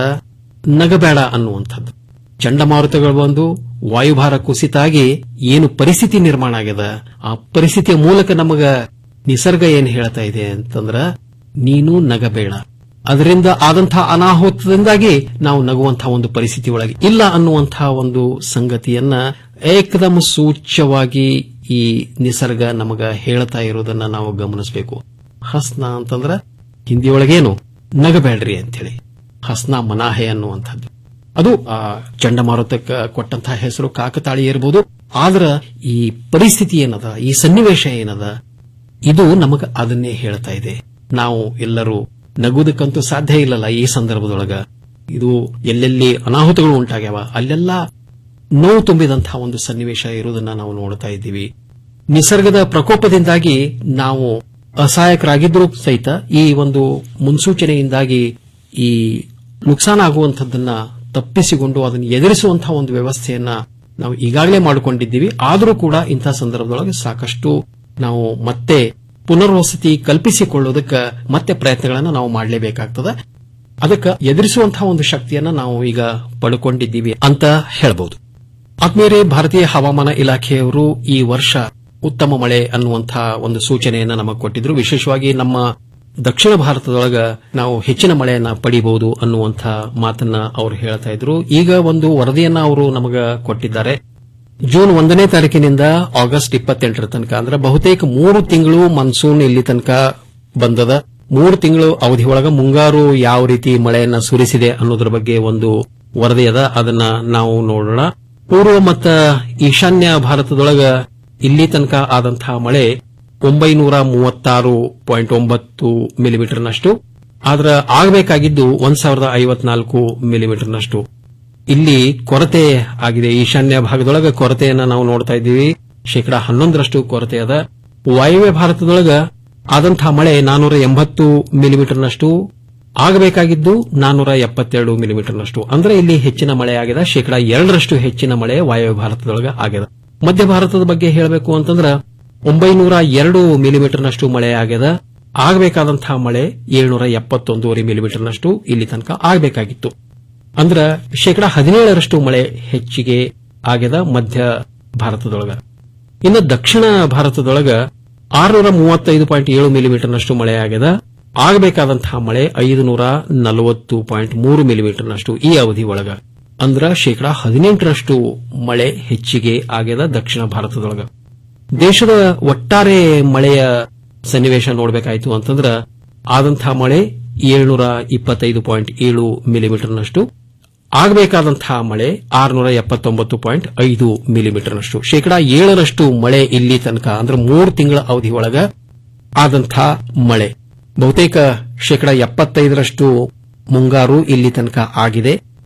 ನಗಬೇಡ ಅನ್ನುವಂಥದ್ದು ಚಂಡಮಾರುತಗಳು ಬಂದು ವಾಯುಭಾರ ಕುಸಿತಾಗಿ ಏನು ಪರಿಸ್ಥಿತಿ ನಿರ್ಮಾಣ ಆಗ್ಯದ ಆ ಪರಿಸ್ಥಿತಿಯ ಮೂಲಕ ನಮಗ ನಿಸರ್ಗ ಏನ್ ಹೇಳ್ತಾ ಇದೆ ಅಂತಂದ್ರ ನೀನು ನಗಬೇಡ ಅದರಿಂದ ಆದಂತಹ ಅನಾಹುತದಿಂದಾಗಿ ನಾವು ನಗುವಂತಹ ಒಂದು ಪರಿಸ್ಥಿತಿ ಒಳಗೆ ಇಲ್ಲ ಅನ್ನುವಂತಹ ಒಂದು ಸಂಗತಿಯನ್ನ ಏಕದಮ್ ಸೂಚ್ಯವಾಗಿ ಈ ನಿಸರ್ಗ ನಮಗ ಹೇಳ್ತಾ ಇರೋದನ್ನ ನಾವು ಗಮನಿಸಬೇಕು ಹಸ್ನ ಅಂತಂದ್ರ ಹಿಂದಿಯೊಳಗೇನು ನಗಬೇಡ್ರಿ ಅಂತೇಳಿ ಹಸ್ನ ಮನಾಹೆ ಅನ್ನುವಂಥದ್ದು ಅದು ಆ ಚಂಡಮಾರುತಕ್ಕೆ ಕೊಟ್ಟಂತಹ ಹೆಸರು ಕಾಕತಾಳಿ ಇರಬಹುದು ಆದ್ರ ಈ ಪರಿಸ್ಥಿತಿ ಏನದ ಈ ಸನ್ನಿವೇಶ ಏನದ ಇದು ನಮಗ ಅದನ್ನೇ ಹೇಳ್ತಾ ಇದೆ ನಾವು ಎಲ್ಲರೂ ನಗುವುದಕ್ಕಂತೂ ಸಾಧ್ಯ ಇಲ್ಲಲ್ಲ ಈ ಸಂದರ್ಭದೊಳಗ ಇದು ಎಲ್ಲೆಲ್ಲಿ ಅನಾಹುತಗಳು ಉಂಟಾಗ್ಯಾವ ಅಲ್ಲೆಲ್ಲ ನೋವು ತುಂಬಿದಂತಹ ಒಂದು ಸನ್ನಿವೇಶ ಇರುವುದನ್ನ ನಾವು ನೋಡ್ತಾ ಇದ್ದೀವಿ ನಿಸರ್ಗದ ಪ್ರಕೋಪದಿಂದಾಗಿ ನಾವು ಅಸಹಾಯಕರಾಗಿದ್ರೂ ಸಹಿತ ಈ ಒಂದು ಮುನ್ಸೂಚನೆಯಿಂದಾಗಿ ಈ ನುಕ್ಸಾನ ಆಗುವಂಥದ್ದನ್ನ ತಪ್ಪಿಸಿಕೊಂಡು ಅದನ್ನು ಎದುರಿಸುವಂತಹ ಒಂದು ವ್ಯವಸ್ಥೆಯನ್ನ ನಾವು ಈಗಾಗಲೇ ಮಾಡಿಕೊಂಡಿದ್ದೀವಿ ಆದರೂ ಕೂಡ ಇಂತಹ ಸಂದರ್ಭದೊಳಗೆ ಸಾಕಷ್ಟು ನಾವು ಮತ್ತೆ ಪುನರ್ವಸತಿ ಕಲ್ಪಿಸಿಕೊಳ್ಳೋದಕ್ಕೆ ಮತ್ತೆ ಪ್ರಯತ್ನಗಳನ್ನು ನಾವು ಮಾಡಲೇಬೇಕಾಗ್ತದೆ ಅದಕ್ಕೆ ಎದುರಿಸುವಂತಹ ಒಂದು ಶಕ್ತಿಯನ್ನ ನಾವು ಈಗ ಪಡ್ಕೊಂಡಿದ್ದೀವಿ ಅಂತ ಹೇಳಬಹುದು ಆದ್ಮೇಲೆ ಭಾರತೀಯ ಹವಾಮಾನ ಇಲಾಖೆಯವರು ಈ ವರ್ಷ ಉತ್ತಮ ಮಳೆ ಅನ್ನುವಂತಹ ಒಂದು ಸೂಚನೆಯನ್ನ ನಮಗೆ ಕೊಟ್ಟಿದ್ರು ವಿಶೇಷವಾಗಿ ನಮ್ಮ ದಕ್ಷಿಣ ಭಾರತದೊಳಗ ನಾವು ಹೆಚ್ಚಿನ ಮಳೆಯನ್ನ ಪಡಿಬಹುದು ಅನ್ನುವಂಥ ಮಾತನ್ನ ಅವರು ಹೇಳ್ತಾ ಇದ್ರು ಈಗ ಒಂದು ವರದಿಯನ್ನ ಅವರು ನಮಗ ಕೊಟ್ಟಿದ್ದಾರೆ ಜೂನ್ ಒಂದನೇ ತಾರೀಕಿನಿಂದ ಆಗಸ್ಟ್ ಇಪ್ಪತ್ತೆಂಟರ ತನಕ ಅಂದ್ರೆ ಬಹುತೇಕ ಮೂರು ತಿಂಗಳು ಮನ್ಸೂನ್ ಇಲ್ಲಿ ತನಕ ಬಂದದ ಮೂರು ತಿಂಗಳು ಅವಧಿ ಒಳಗ ಮುಂಗಾರು ಯಾವ ರೀತಿ ಮಳೆಯನ್ನ ಸುರಿಸಿದೆ ಅನ್ನೋದ್ರ ಬಗ್ಗೆ ಒಂದು ವರದಿ ಅದ ಅದನ್ನ ನಾವು ನೋಡೋಣ ಪೂರ್ವ ಮತ್ತ ಈಶಾನ್ಯ ಭಾರತದೊಳಗ ಇಲ್ಲಿ ತನಕ ಆದಂತಹ ಮಳೆ ಒಂಬೈನೂರ ಮೂವತ್ತಾರು ಪಾಯಿಂಟ್ ಒಂಬತ್ತು ಮಿಲಿಮೀಟರ್ನಷ್ಟು ಆದ್ರ ಆಗಬೇಕಾಗಿದ್ದು ಒಂದ್ ಸಾವಿರದ ಐವತ್ನಾಲ್ಕು ಮಿಲಿಮೀಟರ್ನಷ್ಟು ಇಲ್ಲಿ ಕೊರತೆ ಆಗಿದೆ ಈಶಾನ್ಯ ಭಾಗದೊಳಗ ಕೊರತೆಯನ್ನ ನಾವು ನೋಡ್ತಾ ಇದ್ದೀವಿ ಶೇಕಡಾ ಹನ್ನೊಂದರಷ್ಟು ಕೊರತೆ ಅದ ವಾಯುವ್ಯ ಭಾರತದೊಳಗ ಆದಂತಹ ಮಳೆ ನಾನೂರ ಎಂಬತ್ತು ಮಿಲಿಮೀಟರ್ನಷ್ಟು ಆಗಬೇಕಾಗಿದ್ದು ನಾನೂರ ಎಪ್ಪತ್ತೆರಡು ಮಿಲಿಮೀಟರ್ನಷ್ಟು ಅಂದ್ರೆ ಇಲ್ಲಿ ಹೆಚ್ಚಿನ ಮಳೆ ಆಗಿದೆ ಶೇಕಡಾ ಎರಡರಷ್ಟು ಹೆಚ್ಚಿನ ಮಳೆ ವಾಯುವ್ಯ ಭಾರತದೊಳಗ ಆಗಿದೆ ಮಧ್ಯ ಭಾರತದ ಬಗ್ಗೆ ಹೇಳಬೇಕು ಅಂತಂದ್ರ ಒಂಬೈನೂರ ಎರಡು ಮಿಲಿಮೀಟರ್ನಷ್ಟು ಮಳೆ ಆಗ್ಯದ ಆಗಬೇಕಾದಂತಹ ಮಳೆ ಏಳ್ನೂರ ಎಪ್ಪತ್ತೊಂದೂವರೆ ಮಿಲಿಮೀಟರ್ನಷ್ಟು ಇಲ್ಲಿ ತನಕ ಆಗಬೇಕಾಗಿತ್ತು ಅಂದ್ರ ಶೇಕಡಾ ಹದಿನೇಳರಷ್ಟು ಮಳೆ ಹೆಚ್ಚಿಗೆ ಆಗ್ಯದ ಮಧ್ಯ ಭಾರತದೊಳಗ ಇನ್ನು ದಕ್ಷಿಣ ಭಾರತದೊಳಗ ಆರುನೂರ ಮೂವತ್ತೈದು ಪಾಯಿಂಟ್ ಏಳು ಮಿಲಿಮೀಟರ್ನಷ್ಟು ಮಳೆ ಆಗ್ಯದ ಆಗಬೇಕಾದಂತಹ ಮಳೆ ಐದು ನೂರ ನಲವತ್ತು ಪಾಯಿಂಟ್ ಮೂರು ಮಿಲಿಮೀಟರ್ನಷ್ಟು ಈ ಅವಧಿ ಒಳಗ ಅಂದ್ರ ಶೇಕಡಾ ಹದಿನೆಂಟರಷ್ಟು ಮಳೆ ಹೆಚ್ಚಿಗೆ ಆಗ್ಯದ ದಕ್ಷಿಣ ಭಾರತದೊಳಗ ದೇಶದ ಒಟ್ಟಾರೆ ಮಳೆಯ ಸನ್ನಿವೇಶ ನೋಡಬೇಕಾಯಿತು ಅಂತಂದ್ರ ಆದಂತಹ ಮಳೆ ಏಳ್ನೂರ ಇಪ್ಪತ್ತೈದು ಪಾಯಿಂಟ್ ಏಳು ಮಿಲಿಮೀಟರ್ನಷ್ಟು ಆಗಬೇಕಾದಂತಹ ಮಳೆ ಆರುನೂರ ಎಪ್ಪತ್ತೊಂಬತ್ತು ಪಾಯಿಂಟ್ ಐದು ಮಿಲಿಮೀಟರ್ನಷ್ಟು ಶೇಕಡಾ ಏಳರಷ್ಟು ಮಳೆ ಇಲ್ಲಿ ತನಕ ಅಂದ್ರೆ ಮೂರು ತಿಂಗಳ ಅವಧಿ ಒಳಗ ಆದಂತಹ ಮಳೆ ಬಹುತೇಕ ಶೇಕಡಾ ಎಪ್ಪತ್ತೈದರಷ್ಟು ಮುಂಗಾರು ಇಲ್ಲಿ ತನಕ ಆಗಿದೆ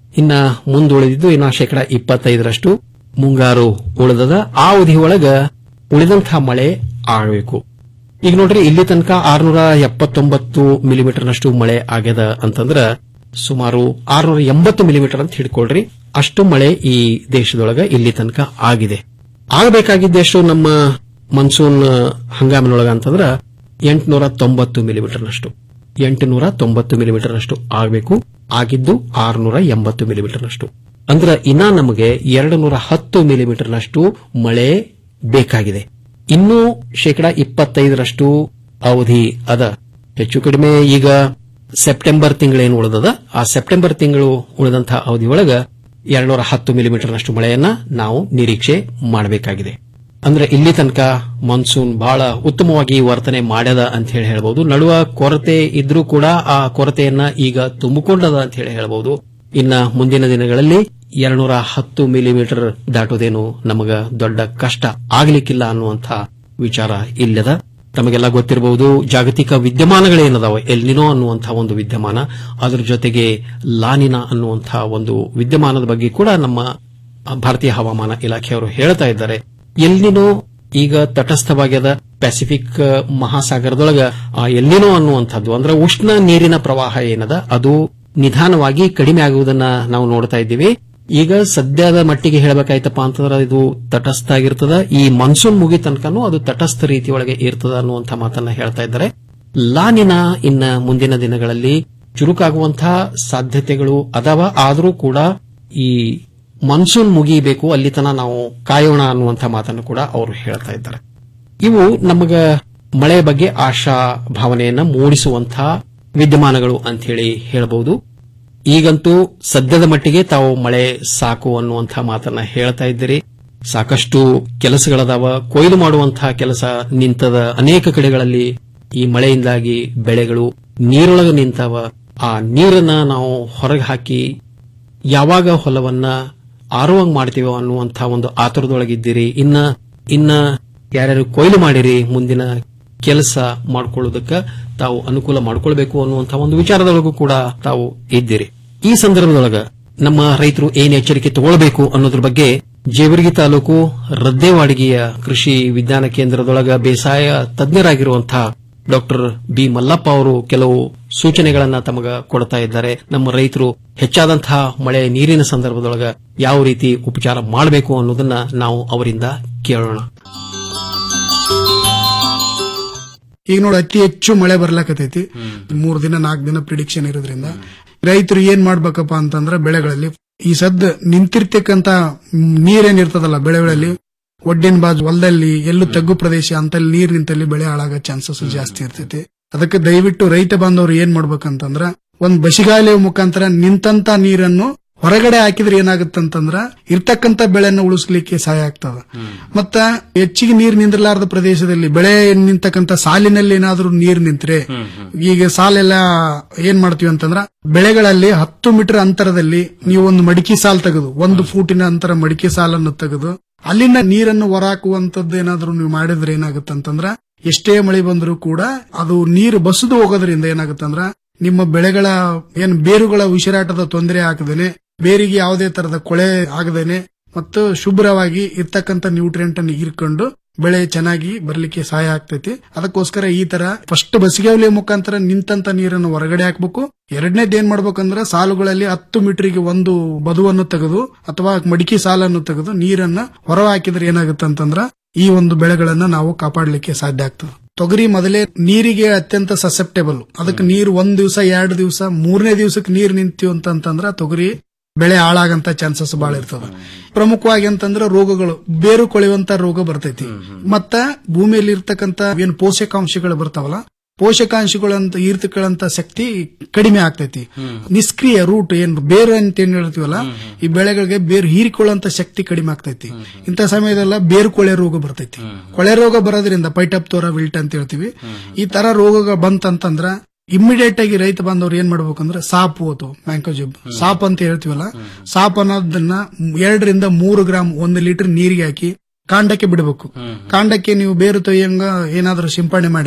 ಇನ್ನ ಮುಂದುಳಿದಿದ್ದು ಇನ್ನ ಶೇಕಡ ಇಪ್ಪತ್ತೈದರಷ್ಟು ಮುಂಗಾರು ಉಳಿದದ ಆ ಅವಧಿ ಒಳಗ ಉಳಿದಂತಹ ಮಳೆ ಆಗಬೇಕು ಈಗ ನೋಡ್ರಿ ಇಲ್ಲಿ ತನಕ ಆರ್ನೂರ ಎಪ್ಪತ್ತೊಂಬತ್ತು ಮಿಲಿಮೀಟರ್ನಷ್ಟು ಮಳೆ ಆಗ್ಯದ ಅಂತಂದ್ರ ಸುಮಾರು ಆರ್ನೂರ ಎಂಬತ್ತು ಮಿಲಿಮೀಟರ್ ಅಂತ ಹಿಡ್ಕೊಳ್ರಿ ಅಷ್ಟು ಮಳೆ ಈ ದೇಶದೊಳಗ ಇಲ್ಲಿ ತನಕ ಆಗಿದೆ ಆಗಬೇಕಾಗಿದ್ದೆಷ್ಟು ನಮ್ಮ ಮನ್ಸೂನ್ ಹಂಗಾಮಿನೊಳಗ ಅಂತಂದ್ರ ಎಂಟುನೂರ ತೊಂಬತ್ತು ಮಿಲಿಮೀಟರ್ನಷ್ಟು ಎಂಟುನೂರ ತೊಂಬತ್ತು ಮಿಲಿಮೀಟರ್ನಷ್ಟು ಆಗಬೇಕು ಆಗಿದ್ದು ಆರುನೂರ ಎಂಬತ್ತು ಮಿಲಿಮೀಟರ್ನಷ್ಟು ಅಂದ್ರ ಇನ್ನ ನಮಗೆ ಎರಡು ನೂರ ಹತ್ತು ಮಿಲಿಮೀಟರ್ನಷ್ಟು ಮಳೆ ಬೇಕಾಗಿದೆ ಇನ್ನೂ ಶೇಕಡ ಇಪ್ಪತ್ತೈದರಷ್ಟು ಅವಧಿ ಅದ ಹೆಚ್ಚು ಕಡಿಮೆ ಈಗ ಸೆಪ್ಟೆಂಬರ್ ತಿಂಗಳೇನು ಉಳಿದದ ಆ ಸೆಪ್ಟೆಂಬರ್ ತಿಂಗಳು ಉಳಿದಂತಹ ಅವಧಿ ಒಳಗ ಎರಡ್ನೂರ ಹತ್ತು ಮಿಲಿಮೀಟರ್ನಷ್ಟು ಮಳೆಯನ್ನ ನಾವು ನಿರೀಕ್ಷೆ ಮಾಡಬೇಕಾಗಿದೆ ಅಂದ್ರೆ ಇಲ್ಲಿ ತನಕ ಮಾನ್ಸೂನ್ ಬಹಳ ಉತ್ತಮವಾಗಿ ವರ್ತನೆ ಮಾಡ್ಯದ ಅಂತ ಹೇಳಿ ಹೇಳಬಹುದು ನಡುವ ಕೊರತೆ ಇದ್ರೂ ಕೂಡ ಆ ಕೊರತೆಯನ್ನ ಈಗ ತುಂಬಿಕೊಂಡದ ಅಂತ ಹೇಳಿ ಹೇಳಬಹುದು ಇನ್ನ ಮುಂದಿನ ದಿನಗಳಲ್ಲಿ ಎರಡ್ನೂರ ಹತ್ತು ಮಿಲಿಮೀಟರ್ ದಾಟೋದೇನು ನಮಗ ದೊಡ್ಡ ಕಷ್ಟ ಆಗ್ಲಿಕ್ಕಿಲ್ಲ ಅನ್ನುವಂಥ ವಿಚಾರ ಇಲ್ಲದ ತಮಗೆಲ್ಲ ಗೊತ್ತಿರಬಹುದು ಜಾಗತಿಕ ವಿದ್ಯಮಾನಗಳೇನದಾವ ಎಲ್ನಿನೋ ಅನ್ನುವಂತಹ ಒಂದು ವಿದ್ಯಮಾನ ಅದರ ಜೊತೆಗೆ ಲಾನಿನಾ ಅನ್ನುವಂತಹ ಒಂದು ವಿದ್ಯಮಾನದ ಬಗ್ಗೆ ಕೂಡ ನಮ್ಮ ಭಾರತೀಯ ಹವಾಮಾನ ಇಲಾಖೆಯವರು ಹೇಳ್ತಾ ಇದ್ದಾರೆ ಎಲ್ನಿನೋ ಈಗ ತಟಸ್ಥವಾಗ್ಯದ ಪೆಸಿಫಿಕ್ ಮಹಾಸಾಗರದೊಳಗ ಆ ಎಲ್ನಿನೋ ಅನ್ನುವಂಥದ್ದು ಅಂದ್ರೆ ಉಷ್ಣ ನೀರಿನ ಪ್ರವಾಹ ಏನದ ಅದು ನಿಧಾನವಾಗಿ ಕಡಿಮೆ ಆಗುವುದನ್ನ ನಾವು ನೋಡ್ತಾ ಇದ್ದೀವಿ ಈಗ ಸದ್ಯದ ಮಟ್ಟಿಗೆ ಹೇಳಬೇಕಾಯ್ತಪ್ಪ ಅಂತಂದ್ರೆ ಇದು ತಟಸ್ಥ ಆಗಿರ್ತದ ಈ ಮಾನ್ಸೂನ್ ಮುಗಿ ತನಕನೂ ಅದು ತಟಸ್ಥ ರೀತಿಯೊಳಗೆ ಇರ್ತದ ಅನ್ನುವಂಥ ಮಾತನ್ನ ಹೇಳ್ತಾ ಇದ್ದಾರೆ ಲಾನಿನ ಇನ್ನ ಮುಂದಿನ ದಿನಗಳಲ್ಲಿ ಚುರುಕಾಗುವಂತಹ ಸಾಧ್ಯತೆಗಳು ಅದಾವ ಆದರೂ ಕೂಡ ಈ ಮಾನ್ಸೂನ್ ಮುಗಿಬೇಕು ಅಲ್ಲಿ ತನ ನಾವು ಕಾಯೋಣ ಅನ್ನುವಂಥ ಮಾತನ್ನು ಕೂಡ ಅವರು ಹೇಳ್ತಾ ಇದ್ದಾರೆ ಇವು ನಮಗ ಮಳೆ ಬಗ್ಗೆ ಆಶಾ ಭಾವನೆಯನ್ನ ಮೂಡಿಸುವಂತಹ ವಿದ್ಯಮಾನಗಳು ಅಂತ ಹೇಳಿ ಹೇಳಬಹುದು ಈಗಂತೂ ಸದ್ಯದ ಮಟ್ಟಿಗೆ ತಾವು ಮಳೆ ಸಾಕು ಅನ್ನುವಂಥ ಮಾತನ್ನ ಹೇಳ್ತಾ ಇದ್ದೀರಿ ಸಾಕಷ್ಟು ಕೆಲಸಗಳದಾವ ಕೊಯ್ಲು ಮಾಡುವಂತಹ ಕೆಲಸ ನಿಂತದ ಅನೇಕ ಕಡೆಗಳಲ್ಲಿ ಈ ಮಳೆಯಿಂದಾಗಿ ಬೆಳೆಗಳು ನೀರೊಳಗೆ ನಿಂತಾವ ಆ ನೀರನ್ನ ನಾವು ಹೊರಗೆ ಹಾಕಿ ಯಾವಾಗ ಹೊಲವನ್ನ ಆರುವಂಗ್ ಮಾಡ್ತೀವೋ ಅನ್ನುವಂಥ ಒಂದು ಆತುರದೊಳಗಿದ್ದೀರಿ ಇನ್ನ ಇನ್ನ ಯಾರ್ಯಾರು ಕೊಯ್ಲು ಮಾಡಿರಿ ಮುಂದಿನ ಕೆಲಸ ಮಾಡ್ಕೊಳ್ಳೋದಕ್ಕೆ ತಾವು ಅನುಕೂಲ ಮಾಡ್ಕೊಳ್ಬೇಕು ಅನ್ನುವಂಥ ಒಂದು ವಿಚಾರದೊಳಗೂ ಕೂಡ ತಾವು ಇದ್ದೀರಿ ಈ ಸಂದರ್ಭದೊಳಗ ನಮ್ಮ ರೈತರು ಏನ್ ಎಚ್ಚರಿಕೆ ತಗೊಳ್ಬೇಕು ಅನ್ನೋದ್ರ ಬಗ್ಗೆ ಜೇವರ್ಗಿ ತಾಲೂಕು ರದ್ದೇವಾಡಿಗೆಯ ಕೃಷಿ ವಿಜ್ಞಾನ ಕೇಂದ್ರದೊಳಗ ಬೇಸಾಯ ತಜ್ಞರಾಗಿರುವಂತಹ ಡಾಕ್ಟರ್ ಬಿ ಮಲ್ಲಪ್ಪ ಅವರು ಕೆಲವು ಸೂಚನೆಗಳನ್ನ ತಮಗ ಕೊಡ್ತಾ ಇದ್ದಾರೆ ನಮ್ಮ ರೈತರು ಹೆಚ್ಚಾದಂತಹ ಮಳೆ ನೀರಿನ ಸಂದರ್ಭದೊಳಗ ಯಾವ ರೀತಿ ಉಪಚಾರ ಮಾಡಬೇಕು ಅನ್ನೋದನ್ನ ನಾವು ಅವರಿಂದ ಕೇಳೋಣ ಈಗ ನೋಡಿ ಅತಿ ಹೆಚ್ಚು ಮಳೆ ಬರ್ಲಾಕತೈತಿ ಮೂರ್ ದಿನ ನಾಲ್ಕು ದಿನ ಪ್ರಿಡಿಕ್ಷನ್ ಇರೋದ್ರಿಂದ ರೈತರು ಏನ್ ಮಾಡ್ಬೇಕಪ್ಪ ಅಂತಂದ್ರ ಬೆಳೆಗಳಲ್ಲಿ ಈ ಸದ್ ನಿಂತಿರ್ತಕ್ಕಂತ ನೀರೇನಿರ್ತದಲ್ಲ ಬೆಳೆಗಳಲ್ಲಿ ಒಡ್ಡಿನ ಬಾಜು ಹೊಲದಲ್ಲಿ ಎಲ್ಲೂ ತಗ್ಗು ಪ್ರದೇಶ ಅಂತಲ್ಲಿ ನೀರ್ ನಿಂತಲ್ಲಿ ಬೆಳೆ ಹಾಳಾಗೋ ಚಾನ್ಸಸ್ ಜಾಸ್ತಿ ಇರ್ತೈತಿ ಅದಕ್ಕೆ ದಯವಿಟ್ಟು ರೈತ ಬಾಂಧವರು ಏನ್ ಮಾಡ್ಬೇಕಂತಂದ್ರ ಒಂದ್ ಬಸಿಗಾಲಿ ಮುಖಾಂತರ ನಿಂತಂತ ನೀರನ್ನು ಹೊರಗಡೆ ಹಾಕಿದ್ರೆ ಏನಾಗುತ್ತಂತಂದ್ರ ಇರ್ತಕ್ಕಂತ ಬೆಳೆಯನ್ನು ಉಳಿಸ್ಲಿಕ್ಕೆ ಸಹಾಯ ಆಗ್ತದ ಮತ್ತ ಹೆಚ್ಚಿಗೆ ನೀರ್ ನಿಂದಿರಲಾರದ ಪ್ರದೇಶದಲ್ಲಿ ಬೆಳೆ ನಿಂತಕ್ಕಂತ ಸಾಲಿನಲ್ಲಿ ಏನಾದ್ರೂ ನೀರ್ ನಿಂತ್ರೆ ಈಗ ಸಾಲೆಲ್ಲ ಏನ್ ಮಾಡ್ತೀವಿ ಅಂತಂದ್ರ ಬೆಳೆಗಳಲ್ಲಿ ಹತ್ತು ಮೀಟರ್ ಅಂತರದಲ್ಲಿ ನೀವು ಒಂದು ಮಡಿಕೆ ಸಾಲ್ ತೆಗೆದು ಒಂದು ಫೂಟಿನ ಅಂತರ ಮಡಿಕೆ ಸಾಲನ್ನು ತೆಗೆದು ಅಲ್ಲಿಂದ ನೀರನ್ನು ಹೊರಹಾಕುವಂತದ್ದು ಏನಾದ್ರೂ ನೀವು ಮಾಡಿದ್ರೆ ಏನಾಗುತ್ತಂತಂದ್ರ ಎಷ್ಟೇ ಮಳೆ ಬಂದರೂ ಕೂಡ ಅದು ನೀರು ಬಸದು ಹೋಗೋದ್ರಿಂದ ಏನಾಗುತ್ತಂದ್ರ ನಿಮ್ಮ ಬೆಳೆಗಳ ಏನ್ ಬೇರುಗಳ ಉಸಿರಾಟದ ತೊಂದರೆ ಆಗದೇನೆ ಬೇರಿಗೆ ಯಾವುದೇ ತರದ ಕೊಳೆ ಆಗದೇನೆ ಮತ್ತು ಶುಭ್ರವಾಗಿ ಇರ್ತಕ್ಕಂತ ನ್ಯೂಟ್ರಿಯೆಂಟ್ ಅನ್ನು ಹೀರ್ಕೊಂಡು ಬೆಳೆ ಚೆನ್ನಾಗಿ ಬರ್ಲಿಕ್ಕೆ ಸಹಾಯ ಆಗ್ತೈತಿ ಅದಕ್ಕೋಸ್ಕರ ಈ ತರ ಫಸ್ಟ್ ಬಸಿಗೆ ಮುಖಾಂತರ ನಿಂತಂತ ನೀರನ್ನು ಹೊರಗಡೆ ಹಾಕ್ಬೇಕು ಎರಡನೇದ್ ಏನ್ ಮಾಡ್ಬೇಕಂದ್ರೆ ಸಾಲುಗಳಲ್ಲಿ ಹತ್ತು ಮೀಟರ್ಗೆ ಒಂದು ಬದುವನ್ನು ತೆಗೆದು ಅಥವಾ ಮಡಿಕೆ ಸಾಲನ್ನು ತೆಗೆದು ನೀರನ್ನ ಹೊರ ಹಾಕಿದ್ರೆ ಏನಾಗುತ್ತೆ ಅಂತಂದ್ರ ಈ ಒಂದು ಬೆಳೆಗಳನ್ನ ನಾವು ಕಾಪಾಡಲಿಕ್ಕೆ ಸಾಧ್ಯ ಆಗ್ತದೆ ತೊಗರಿ ಮೊದಲೇ ನೀರಿಗೆ ಅತ್ಯಂತ ಸಸೆಪ್ಟೇಬಲ್ ಅದಕ್ಕೆ ನೀರು ಒಂದ್ ದಿವಸ ಎರಡು ದಿವಸ ಮೂರನೇ ದಿವಸಕ್ಕೆ ನೀರು ನಿಂತೀವಿ ಅಂತಂತಂದ್ರ ತೊಗರಿ ಬೆಳೆ ಹಾಳಾಗಂತ ಚಾನ್ಸಸ್ ಬಹಳ ಇರ್ತದ ಪ್ರಮುಖವಾಗಿ ಅಂತಂದ್ರ ರೋಗಗಳು ಬೇರು ಕೊಳೆಯುವಂತ ರೋಗ ಬರ್ತೈತಿ ಮತ್ತ ಭೂಮಿಯಲ್ಲಿ ಇರ್ತಕ್ಕಂತ ಏನ್ ಪೋಷಕಾಂಶಗಳು ಬರ್ತಾವಲ್ಲ ಪೋಷಕಾಂಶಗಳಂತ ಈರ್ತಕ್ಕಂತ ಶಕ್ತಿ ಕಡಿಮೆ ಆಗ್ತೈತಿ ನಿಷ್ಕ್ರಿಯ ರೂಟ್ ಏನ್ ಬೇರು ಅಂತ ಏನ್ ಹೇಳ್ತೀವಲ್ಲ ಈ ಬೆಳೆಗಳಿಗೆ ಬೇರು ಹೀರಿಕೊಳ್ಳುವಂತ ಶಕ್ತಿ ಕಡಿಮೆ ಆಗ್ತೈತಿ ಇಂಥ ಸಮಯದಲ್ಲ ಬೇರು ಕೊಳೆ ರೋಗ ಬರ್ತೈತಿ ಕೊಳೆ ರೋಗ ಬರೋದ್ರಿಂದ ಪೈಟಪ್ತೋರ ವಿಲ್ಟ್ ಅಂತ ಹೇಳ್ತೀವಿ ಈ ತರ ರೋಗಗಳು ಬಂತಂತಂದ್ರ ಇಮ್ಮಿಡಿಯೇಟ್ ಆಗಿ ರೈತ ಬಾಂಧವ್ರು ಏನ್ ಮಾಡ್ಬೇಕಂದ್ರೆ ಸಾಪು ಅಥವಾ ಮ್ಯಾಂಕೋಜಿಬ್ ಸಾಪ್ ಅಂತ ಹೇಳ್ತೀವಲ್ಲ ಸಾಪ್ ಅನ್ನೋದನ್ನ ಎರಡರಿಂದ ಮೂರು ಗ್ರಾಮ್ ಒಂದು ಲೀಟರ್ ನೀರಿಗೆ ಹಾಕಿ ಕಾಂಡಕ್ಕೆ ಬಿಡಬೇಕು ಕಾಂಡಕ್ಕೆ ನೀವು ಬೇರು ತೊಯ್ಯಂಗ ಏನಾದ್ರೂ ಸಿಂಪಡಣೆ ಮಾಡಿದ್ರೆ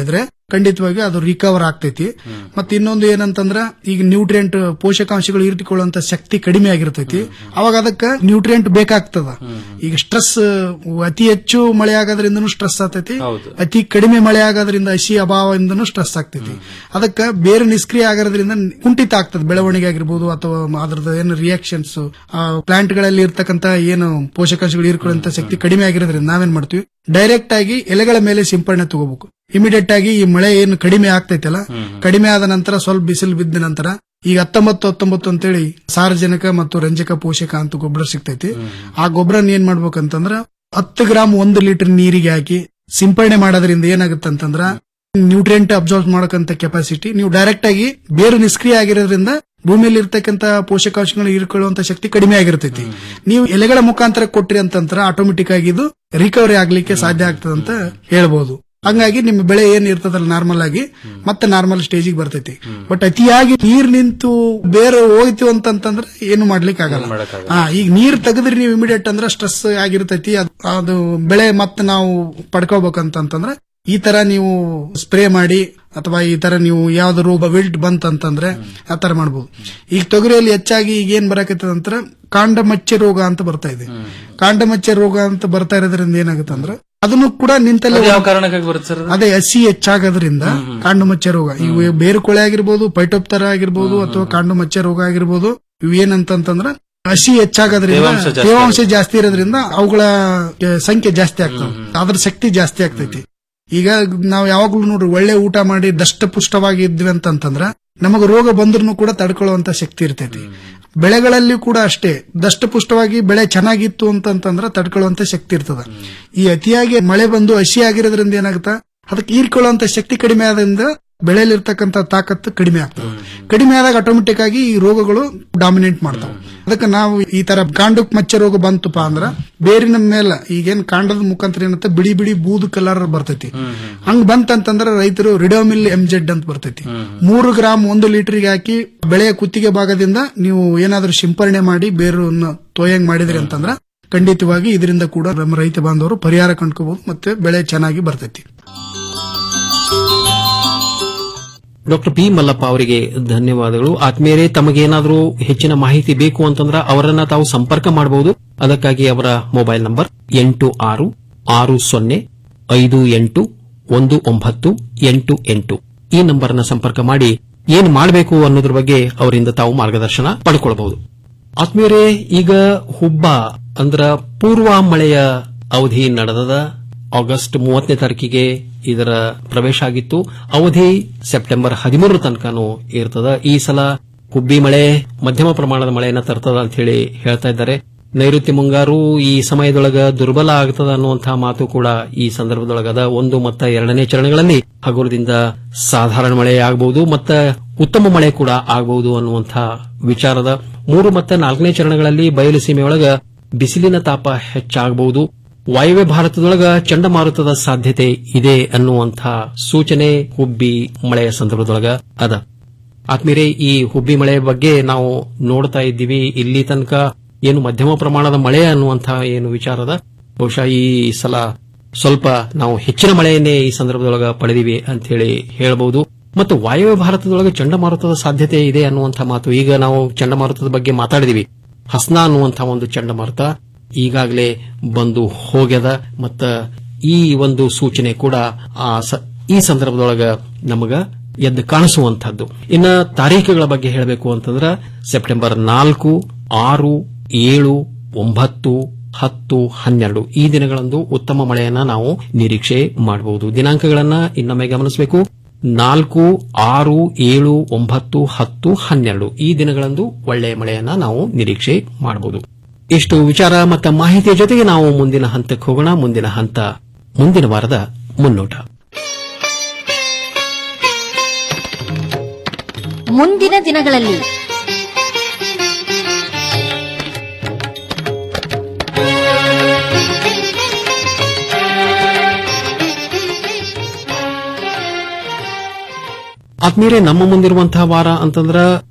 ಖಂಡಿತವಾಗಿ ಅದು ರಿಕವರ್ ಆಗ್ತೈತಿ ಮತ್ತೆ ಇನ್ನೊಂದು ಏನಂತಂದ್ರ ಈಗ ನ್ಯೂಟ್ರಿಯೆಂಟ್ ಪೋಷಕಾಂಶಗಳು ಇರಿಸಿಕೊಳ್ಳುವಂತ ಶಕ್ತಿ ಕಡಿಮೆ ಆಗಿರ್ತೈತಿ ಅವಾಗ ಅದಕ್ಕೆ ನ್ಯೂಟ್ರಿಯೆಂಟ್ ಬೇಕಾಗ್ತದ ಈಗ ಸ್ಟ್ರೆಸ್ ಅತಿ ಹೆಚ್ಚು ಮಳೆ ಆಗೋದ್ರಿಂದನೂ ಸ್ಟ್ರೆಸ್ ಆಗ್ತೈತಿ ಅತಿ ಕಡಿಮೆ ಮಳೆ ಆಗೋದ್ರಿಂದ ಹಸಿ ಅಭಾವದಿಂದನೂ ಸ್ಟ್ರೆಸ್ ಆಗ್ತೈತಿ ಅದಕ್ಕೆ ಬೇರೆ ನಿಷ್ಕ್ರಿಯ ಆಗೋದ್ರಿಂದ ಕುಂಠಿತ ಆಗ್ತದೆ ಬೆಳವಣಿಗೆ ಆಗಿರ್ಬೋದು ಅಥವಾ ಅದ್ರದ್ದು ಏನು ರಿಯಾಕ್ಷನ್ಸ್ ಪ್ಲಾಂಟ್ ಗಳಲ್ಲಿ ಇರ್ತಕ್ಕಂತ ಏನು ಪೋಷಕಾಂಶಗಳು ಹೀರ್ಕೊಳ್ಳುವಂತ ಶಕ್ತಿ ಕಡಿಮೆ ಆಗಿರೋದ್ರಿಂದ ನಾವೇನ್ ಮಾಡ್ತೀವಿ ಡೈರೆಕ್ಟ್ ಆಗಿ ಎಲೆಗಳ ಮೇಲೆ ಸಿಂಪಡಣೆ ತಗೋಬೇಕು ಇಮಿಡಿಯೇಟ್ ಆಗಿ ಈ ಮಳೆ ಏನು ಕಡಿಮೆ ಆಗ್ತೈತಲ್ಲ ಕಡಿಮೆ ಆದ ನಂತರ ಸ್ವಲ್ಪ ಬಿಸಿಲು ಬಿದ್ದ ನಂತರ ಈಗ ಹತ್ತೊಂಬತ್ತು ಹತ್ತೊಂಬತ್ತು ಅಂತೇಳಿ ಸಾರ್ವಜನಿಕ ಮತ್ತು ರಂಜಕ ಪೋಷಕ ಅಂತ ಗೊಬ್ಬರ ಸಿಗ್ತೈತಿ ಆ ಗೊಬ್ಬರನ ಏನ್ ಮಾಡ್ಬೇಕಂತಂದ್ರ ಹತ್ತು ಗ್ರಾಮ್ ಒಂದು ಲೀಟರ್ ನೀರಿಗೆ ಹಾಕಿ ಸಿಂಪಡಣೆ ಮಾಡೋದ್ರಿಂದ ಏನಾಗುತ್ತೆ ಅಂತಂದ್ರ ನ್ಯೂಟ್ರಿಯೆಂಟ್ ಅಬ್ಸರ್ವ್ ಮಾಡಕಂತ ಕೆಪಾಸಿಟಿ ನೀವು ಡೈರೆಕ್ಟ್ ಆಗಿ ಬೇರು ನಿಷ್ಕ್ರಿಯ ಆಗಿರೋದ್ರಿಂದ ಭೂಮಿಯಲ್ಲಿ ಇರ್ತಕ್ಕಂತ ಪೋಷಕಾಂಶಗಳು ಹೀರ್ಕೊಳ್ಳುವಂತ ಶಕ್ತಿ ಕಡಿಮೆ ಆಗಿರ್ತೈತಿ ನೀವು ಎಲೆಗಳ ಮುಖಾಂತರ ಕೊಟ್ರಿ ಅಂತಂತರ ಆಟೋಮೆಟಿಕ್ ಆಗಿ ಇದು ರಿಕವರಿ ಆಗ್ಲಿಕ್ಕೆ ಸಾಧ್ಯ ಆಗ್ತದೆ ಅಂತ ಹೇಳ್ಬಹುದು ಹಂಗಾಗಿ ನಿಮ್ಮ ಬೆಳೆ ಏನ್ ಇರ್ತದಲ್ಲ ನಾರ್ಮಲ್ ಆಗಿ ಮತ್ತೆ ನಾರ್ಮಲ್ ಸ್ಟೇಜಿಗೆ ಬರ್ತೈತಿ ಬಟ್ ಅತಿಯಾಗಿ ನೀರ್ ನಿಂತು ಬೇರೆ ಹೋಯ್ತು ಅಂತಂತಂದ್ರೆ ಏನು ಮಾಡ್ಲಿಕ್ಕೆ ಆಗಲ್ಲ ಹಾ ಈಗ ನೀರ್ ತೆಗೆದ್ರಿ ನೀವು ಇಮಿಡಿಯೇಟ್ ಅಂದ್ರೆ ಸ್ಟ್ರೆಸ್ ಆಗಿರ್ತೈತಿ ಅದ್- ಅದು ಬೆಳೆ ಮತ್ತೆ ನಾವು ಪಡ್ಕೋಬೇಕಂತಂದ್ರೆ ಈ ತರ ನೀವು ಸ್ಪ್ರೇ ಮಾಡಿ ಅಥವಾ ಈ ತರ ನೀವು ಯಾವ್ದು ರೋಗ ವಿಲ್ಟ್ ಬಂತಂತಂದ್ರೆ ಆ ತರ ಮಾಡ್ಬೋದು ಈಗ ತೊಗರಿಯಲ್ಲಿ ಹೆಚ್ಚಾಗಿ ಈಗ ಏನ್ ಬರಕತ್ತದ ಅಂತರ ಕಾಂಡ ಮಚ್ಚೆ ರೋಗ ಅಂತ ಬರ್ತಾ ಇದೆ ಕಾಂಡ ಮಚ್ಚೆ ರೋಗ ಅಂತ ಬರ್ತಾ ಇರೋದ್ರಿಂದ ಏನಾಗುತ್ತೆ ಅಂದ್ರೆ ಅದನ್ನು ಕೂಡ ನಿಂತಲ್ಲೇ ಅದು ಯಾವ ಕಾರಣಕ್ಕಾಗಿ ಬರುತ್ತೆ ಸರ್ ಅದೇ ಹಸಿ ಹೆಚ್ಚಾಗೋದ್ರಿಂದ ಕಾಂಡು ಮಚ್ಚೆ ರೋಗ ಇವು ಬೇರು ಕೊಳೆ ಆಗಿರ್ಬೋದು ಪೈಟೋಪ್ತರ ಆಗಿರ್ಬೋದು ಅಥವಾ ಕಾಂಡು ಮಚ್ಚೆ ರೋಗ ಆಗಿರ್ಬೋದು ಇವು ಏನಂತಂತಂದ್ರ ಹಸಿ ಹೆಚ್ಚಾಗೋದ್ರಿಂದ ತೇವಾಂಶ ಜಾಸ್ತಿ ತೇವಾಂಶ ಜಾಸ್ತಿ ಇರೋದ್ರಿಂದ ಅವುಗಳ ಆ, ಸಂಖ್ಯೆ ಜಾಸ್ತಿ ಆಗ್ತದೆ ಅದ್ರ ಶಕ್ತಿ ಜಾಸ್ತಿ ಆಗ್ತೈತಿ ಈಗ ನಾವು ಯಾವಾಗ್ಲೂ ನೋಡ್ರಿ ಒಳ್ಳೆ ಊಟ ಮಾಡಿ ದಷ್ಟಪುಷ್ಟವಾಗಿ ಇದ್ವಿ ಅಂತಂತಂದ್ರ ನಮಗ ರೋಗ ಬಂದ್ರು ಕೂಡ ತಡ್ಕೊಳ್ಳುವಂತ ಶಕ್ತಿ ಇರ್ತೈತಿ ಬೆಳೆಗಳಲ್ಲಿ ಕೂಡ ಅಷ್ಟೇ ದಷ್ಟಪುಷ್ಟವಾಗಿ ಬೆಳೆ ಚೆನ್ನಾಗಿತ್ತು ಅಂತಂತಂದ್ರ ತಡ್ಕೊಳ್ಳುವಂತ ಶಕ್ತಿ ಇರ್ತದ ಈ ಅತಿಯಾಗಿ ಮಳೆ ಬಂದು ಹಸಿ ಆಗಿರೋದ್ರಿಂದ ಏನಾಗುತ್ತಾ ಅದಕ್ಕೆ ಹೀರ್ಕೊಳ್ಳುವಂತ ಶಕ್ತಿ ಕಡಿಮೆ ಆದ್ರಿಂದ ಬೆಳೆಯಲ್ಲಿರ್ತಕ್ಕಂಥ ತಾಕತ್ತು ಕಡಿಮೆ ಆಗ್ತದೆ ಕಡಿಮೆ ಆದಾಗ ಆಟೋಮೆಟಿಕ್ ಆಗಿ ಈ ರೋಗಗಳು ಡಾಮಿನೇಟ್ ಮಾಡ್ತಾವೆ ಅದಕ್ಕೆ ನಾವು ಈ ತರ ಕಾಂಡಕ್ ಮಚ್ಚ ರೋಗ ಬಂತಪ್ಪ ಅಂದ್ರ ಬೇರಿನ ಮೇಲೆ ಈಗೇನ್ ಕಾಂಡದ ಮುಖಾಂತರ ಏನಂತ ಬಿಡಿ ಬಿಡಿ ಬೂದು ಕಲರ್ ಬರ್ತೈತಿ ಹಂಗ್ ಬಂತಂತಂದ್ರ ರೈತರು ರಿಡೋಮಿಲ್ ಎಂಜೆಡ್ ಅಂತ ಬರ್ತೈತಿ ಮೂರು ಗ್ರಾಮ್ ಒಂದು ಲೀಟರ್ಗೆ ಹಾಕಿ ಬೆಳೆಯ ಕುತ್ತಿಗೆ ಭಾಗದಿಂದ ನೀವು ಏನಾದ್ರೂ ಸಿಂಪರಣೆ ಮಾಡಿ ಬೇರನ್ನ ತೋಯಂಗ್ ಮಾಡಿದ್ರಿ ಅಂತಂದ್ರ ಖಂಡಿತವಾಗಿ ಇದರಿಂದ ಕೂಡ ನಮ್ಮ ರೈತ ಬಾಂಧವರು ಪರಿಹಾರ ಕಂಡ್ಕೋಬಹುದು ಮತ್ತೆ ಬೆಳೆ ಚೆನ್ನಾಗಿ ಬರ್ತೈತಿ ಡಾಕ್ಟರ್ ಪಿ ಮಲ್ಲಪ್ಪ ಅವರಿಗೆ ಧನ್ಯವಾದಗಳು ಆತ್ಮೀಯರೇ ತಮಗೇನಾದರೂ ಹೆಚ್ಚಿನ ಮಾಹಿತಿ ಬೇಕು ಅಂತಂದ್ರೆ ಅವರನ್ನ ತಾವು ಸಂಪರ್ಕ ಮಾಡಬಹುದು ಅದಕ್ಕಾಗಿ ಅವರ ಮೊಬೈಲ್ ನಂಬರ್ ಎಂಟು ಆರು ಆರು ಸೊನ್ನೆ ಐದು ಎಂಟು ಒಂದು ಒಂಬತ್ತು ಎಂಟು ಎಂಟು ಈ ನಂಬರ್ನ ಸಂಪರ್ಕ ಮಾಡಿ ಏನ್ ಮಾಡಬೇಕು ಅನ್ನೋದ್ರ ಬಗ್ಗೆ ಅವರಿಂದ ತಾವು ಮಾರ್ಗದರ್ಶನ ಪಡ್ಕೊಳ್ಬಹುದು ಆತ್ಮೀಯರೇ ಈಗ ಹುಬ್ಬ ಅಂದ್ರ ಪೂರ್ವ ಮಳೆಯ ಅವಧಿ ನಡೆದದ ಆಗಸ್ಟ್ ಮೂವತ್ತನೇ ತಾರೀಕಿಗೆ ಇದರ ಪ್ರವೇಶ ಆಗಿತ್ತು ಅವಧಿ ಸೆಪ್ಟೆಂಬರ್ ಹದಿಮೂರರ ತನಕನೂ ಇರ್ತದ ಈ ಸಲ ಹುಬ್ಬಿ ಮಳೆ ಮಧ್ಯಮ ಪ್ರಮಾಣದ ಮಳೆಯನ್ನ ತರ್ತದ ಅಂತ ಹೇಳಿ ಹೇಳ್ತಾ ಇದ್ದಾರೆ ನೈಋತ್ಯ ಮುಂಗಾರು ಈ ಸಮಯದೊಳಗ ದುರ್ಬಲ ಆಗ್ತದ ಅನ್ನುವಂತಹ ಮಾತು ಕೂಡ ಈ ಸಂದರ್ಭದೊಳಗದ ಒಂದು ಮತ್ತು ಎರಡನೇ ಚರಣಗಳಲ್ಲಿ ಹಗುರದಿಂದ ಸಾಧಾರಣ ಮಳೆ ಆಗಬಹುದು ಮತ್ತು ಉತ್ತಮ ಮಳೆ ಕೂಡ ಆಗಬಹುದು ಅನ್ನುವಂತಹ ವಿಚಾರದ ಮೂರು ಮತ್ತು ನಾಲ್ಕನೇ ಚರಣಗಳಲ್ಲಿ ಬಯಲು ಸೀಮೆಯೊಳಗ ಬಿಸಿಲಿನ ತಾಪ ಹೆಚ್ಚಾಗಬಹುದು ವಾಯವ್ಯ ಭಾರತದೊಳಗ ಚಂಡಮಾರುತದ ಸಾಧ್ಯತೆ ಇದೆ ಅನ್ನುವಂಥ ಸೂಚನೆ ಹುಬ್ಬಿ ಮಳೆಯ ಸಂದರ್ಭದೊಳಗ ಅದ ಆತ್ಮೀರೆ ಈ ಹುಬ್ಬಿ ಮಳೆ ಬಗ್ಗೆ ನಾವು ನೋಡ್ತಾ ಇದ್ದೀವಿ ಇಲ್ಲಿ ತನಕ ಏನು ಮಧ್ಯಮ ಪ್ರಮಾಣದ ಮಳೆ ಅನ್ನುವಂತಹ ಏನು ವಿಚಾರದ ಬಹುಶಃ ಈ ಸಲ ಸ್ವಲ್ಪ ನಾವು ಹೆಚ್ಚಿನ ಮಳೆಯನ್ನೇ ಈ ಸಂದರ್ಭದೊಳಗ ಪಡೆದಿವಿ ಅಂತ ಹೇಳಿ ಹೇಳಬಹುದು ಮತ್ತು ವಾಯವ್ಯ ಭಾರತದೊಳಗೆ ಚಂಡಮಾರುತದ ಸಾಧ್ಯತೆ ಇದೆ ಅನ್ನುವಂಥ ಮಾತು ಈಗ ನಾವು ಚಂಡಮಾರುತದ ಬಗ್ಗೆ ಮಾತಾಡಿದಿವಿ ಹಸ್ನಾ ಅನ್ನುವಂಥ ಒಂದು ಚಂಡಮಾರುತ ಈಗಾಗಲೇ ಬಂದು ಹೋಗ್ಯದ ಮತ್ತ ಈ ಒಂದು ಸೂಚನೆ ಕೂಡ ಆ ಸ- ಈ ಸಂದರ್ಭದೊಳಗ ನಮಗ ಎದ್ದು ಕಾಣಿಸುವಂತಹದ್ದು ಇನ್ನ ತಾರೀಖುಗಳ ಬಗ್ಗೆ ಹೇಳಬೇಕು ಅಂತಂದ್ರ ಸೆಪ್ಟೆಂಬರ್ ನಾಲ್ಕು ಆರು ಏಳು ಒಂಬತ್ತು ಹತ್ತು ಹನ್ನೆರಡು ಈ ದಿನಗಳಂದು ಉತ್ತಮ ಮಳೆಯನ್ನ ನಾವು ನಿರೀಕ್ಷೆ ಮಾಡಬಹುದು ದಿನಾಂಕಗಳನ್ನ ಇನ್ನೊಮ್ಮೆ ಗಮನಿಸಬೇಕು ನಾಲ್ಕು ಆರು ಏಳು ಒಂಬತ್ತು ಹತ್ತು ಹನ್ನೆರಡು ಈ ದಿನಗಳಂದು ಒಳ್ಳೆಯ ಮಳೆಯನ್ನ ನಾವು ನಿರೀಕ್ಷೆ ಮಾಡಬಹುದು ಇಷ್ಟು ವಿಚಾರ ಮತ್ತು ಮಾಹಿತಿಯ ಜೊತೆಗೆ ನಾವು ಮುಂದಿನ ಹಂತಕ್ಕೆ ಹೋಗೋಣ ಮುಂದಿನ ಹಂತ ಮುಂದಿನ ವಾರದ ಮುನ್ನೋಟ ಮುಂದಿನ ದಿನಗಳಲ್ಲಿ ಆತ್ಮೀಯರೇ ನಮ್ಮ ಮುಂದಿರುವಂತಹ ವಾರ ಅಂತಂದ್ರ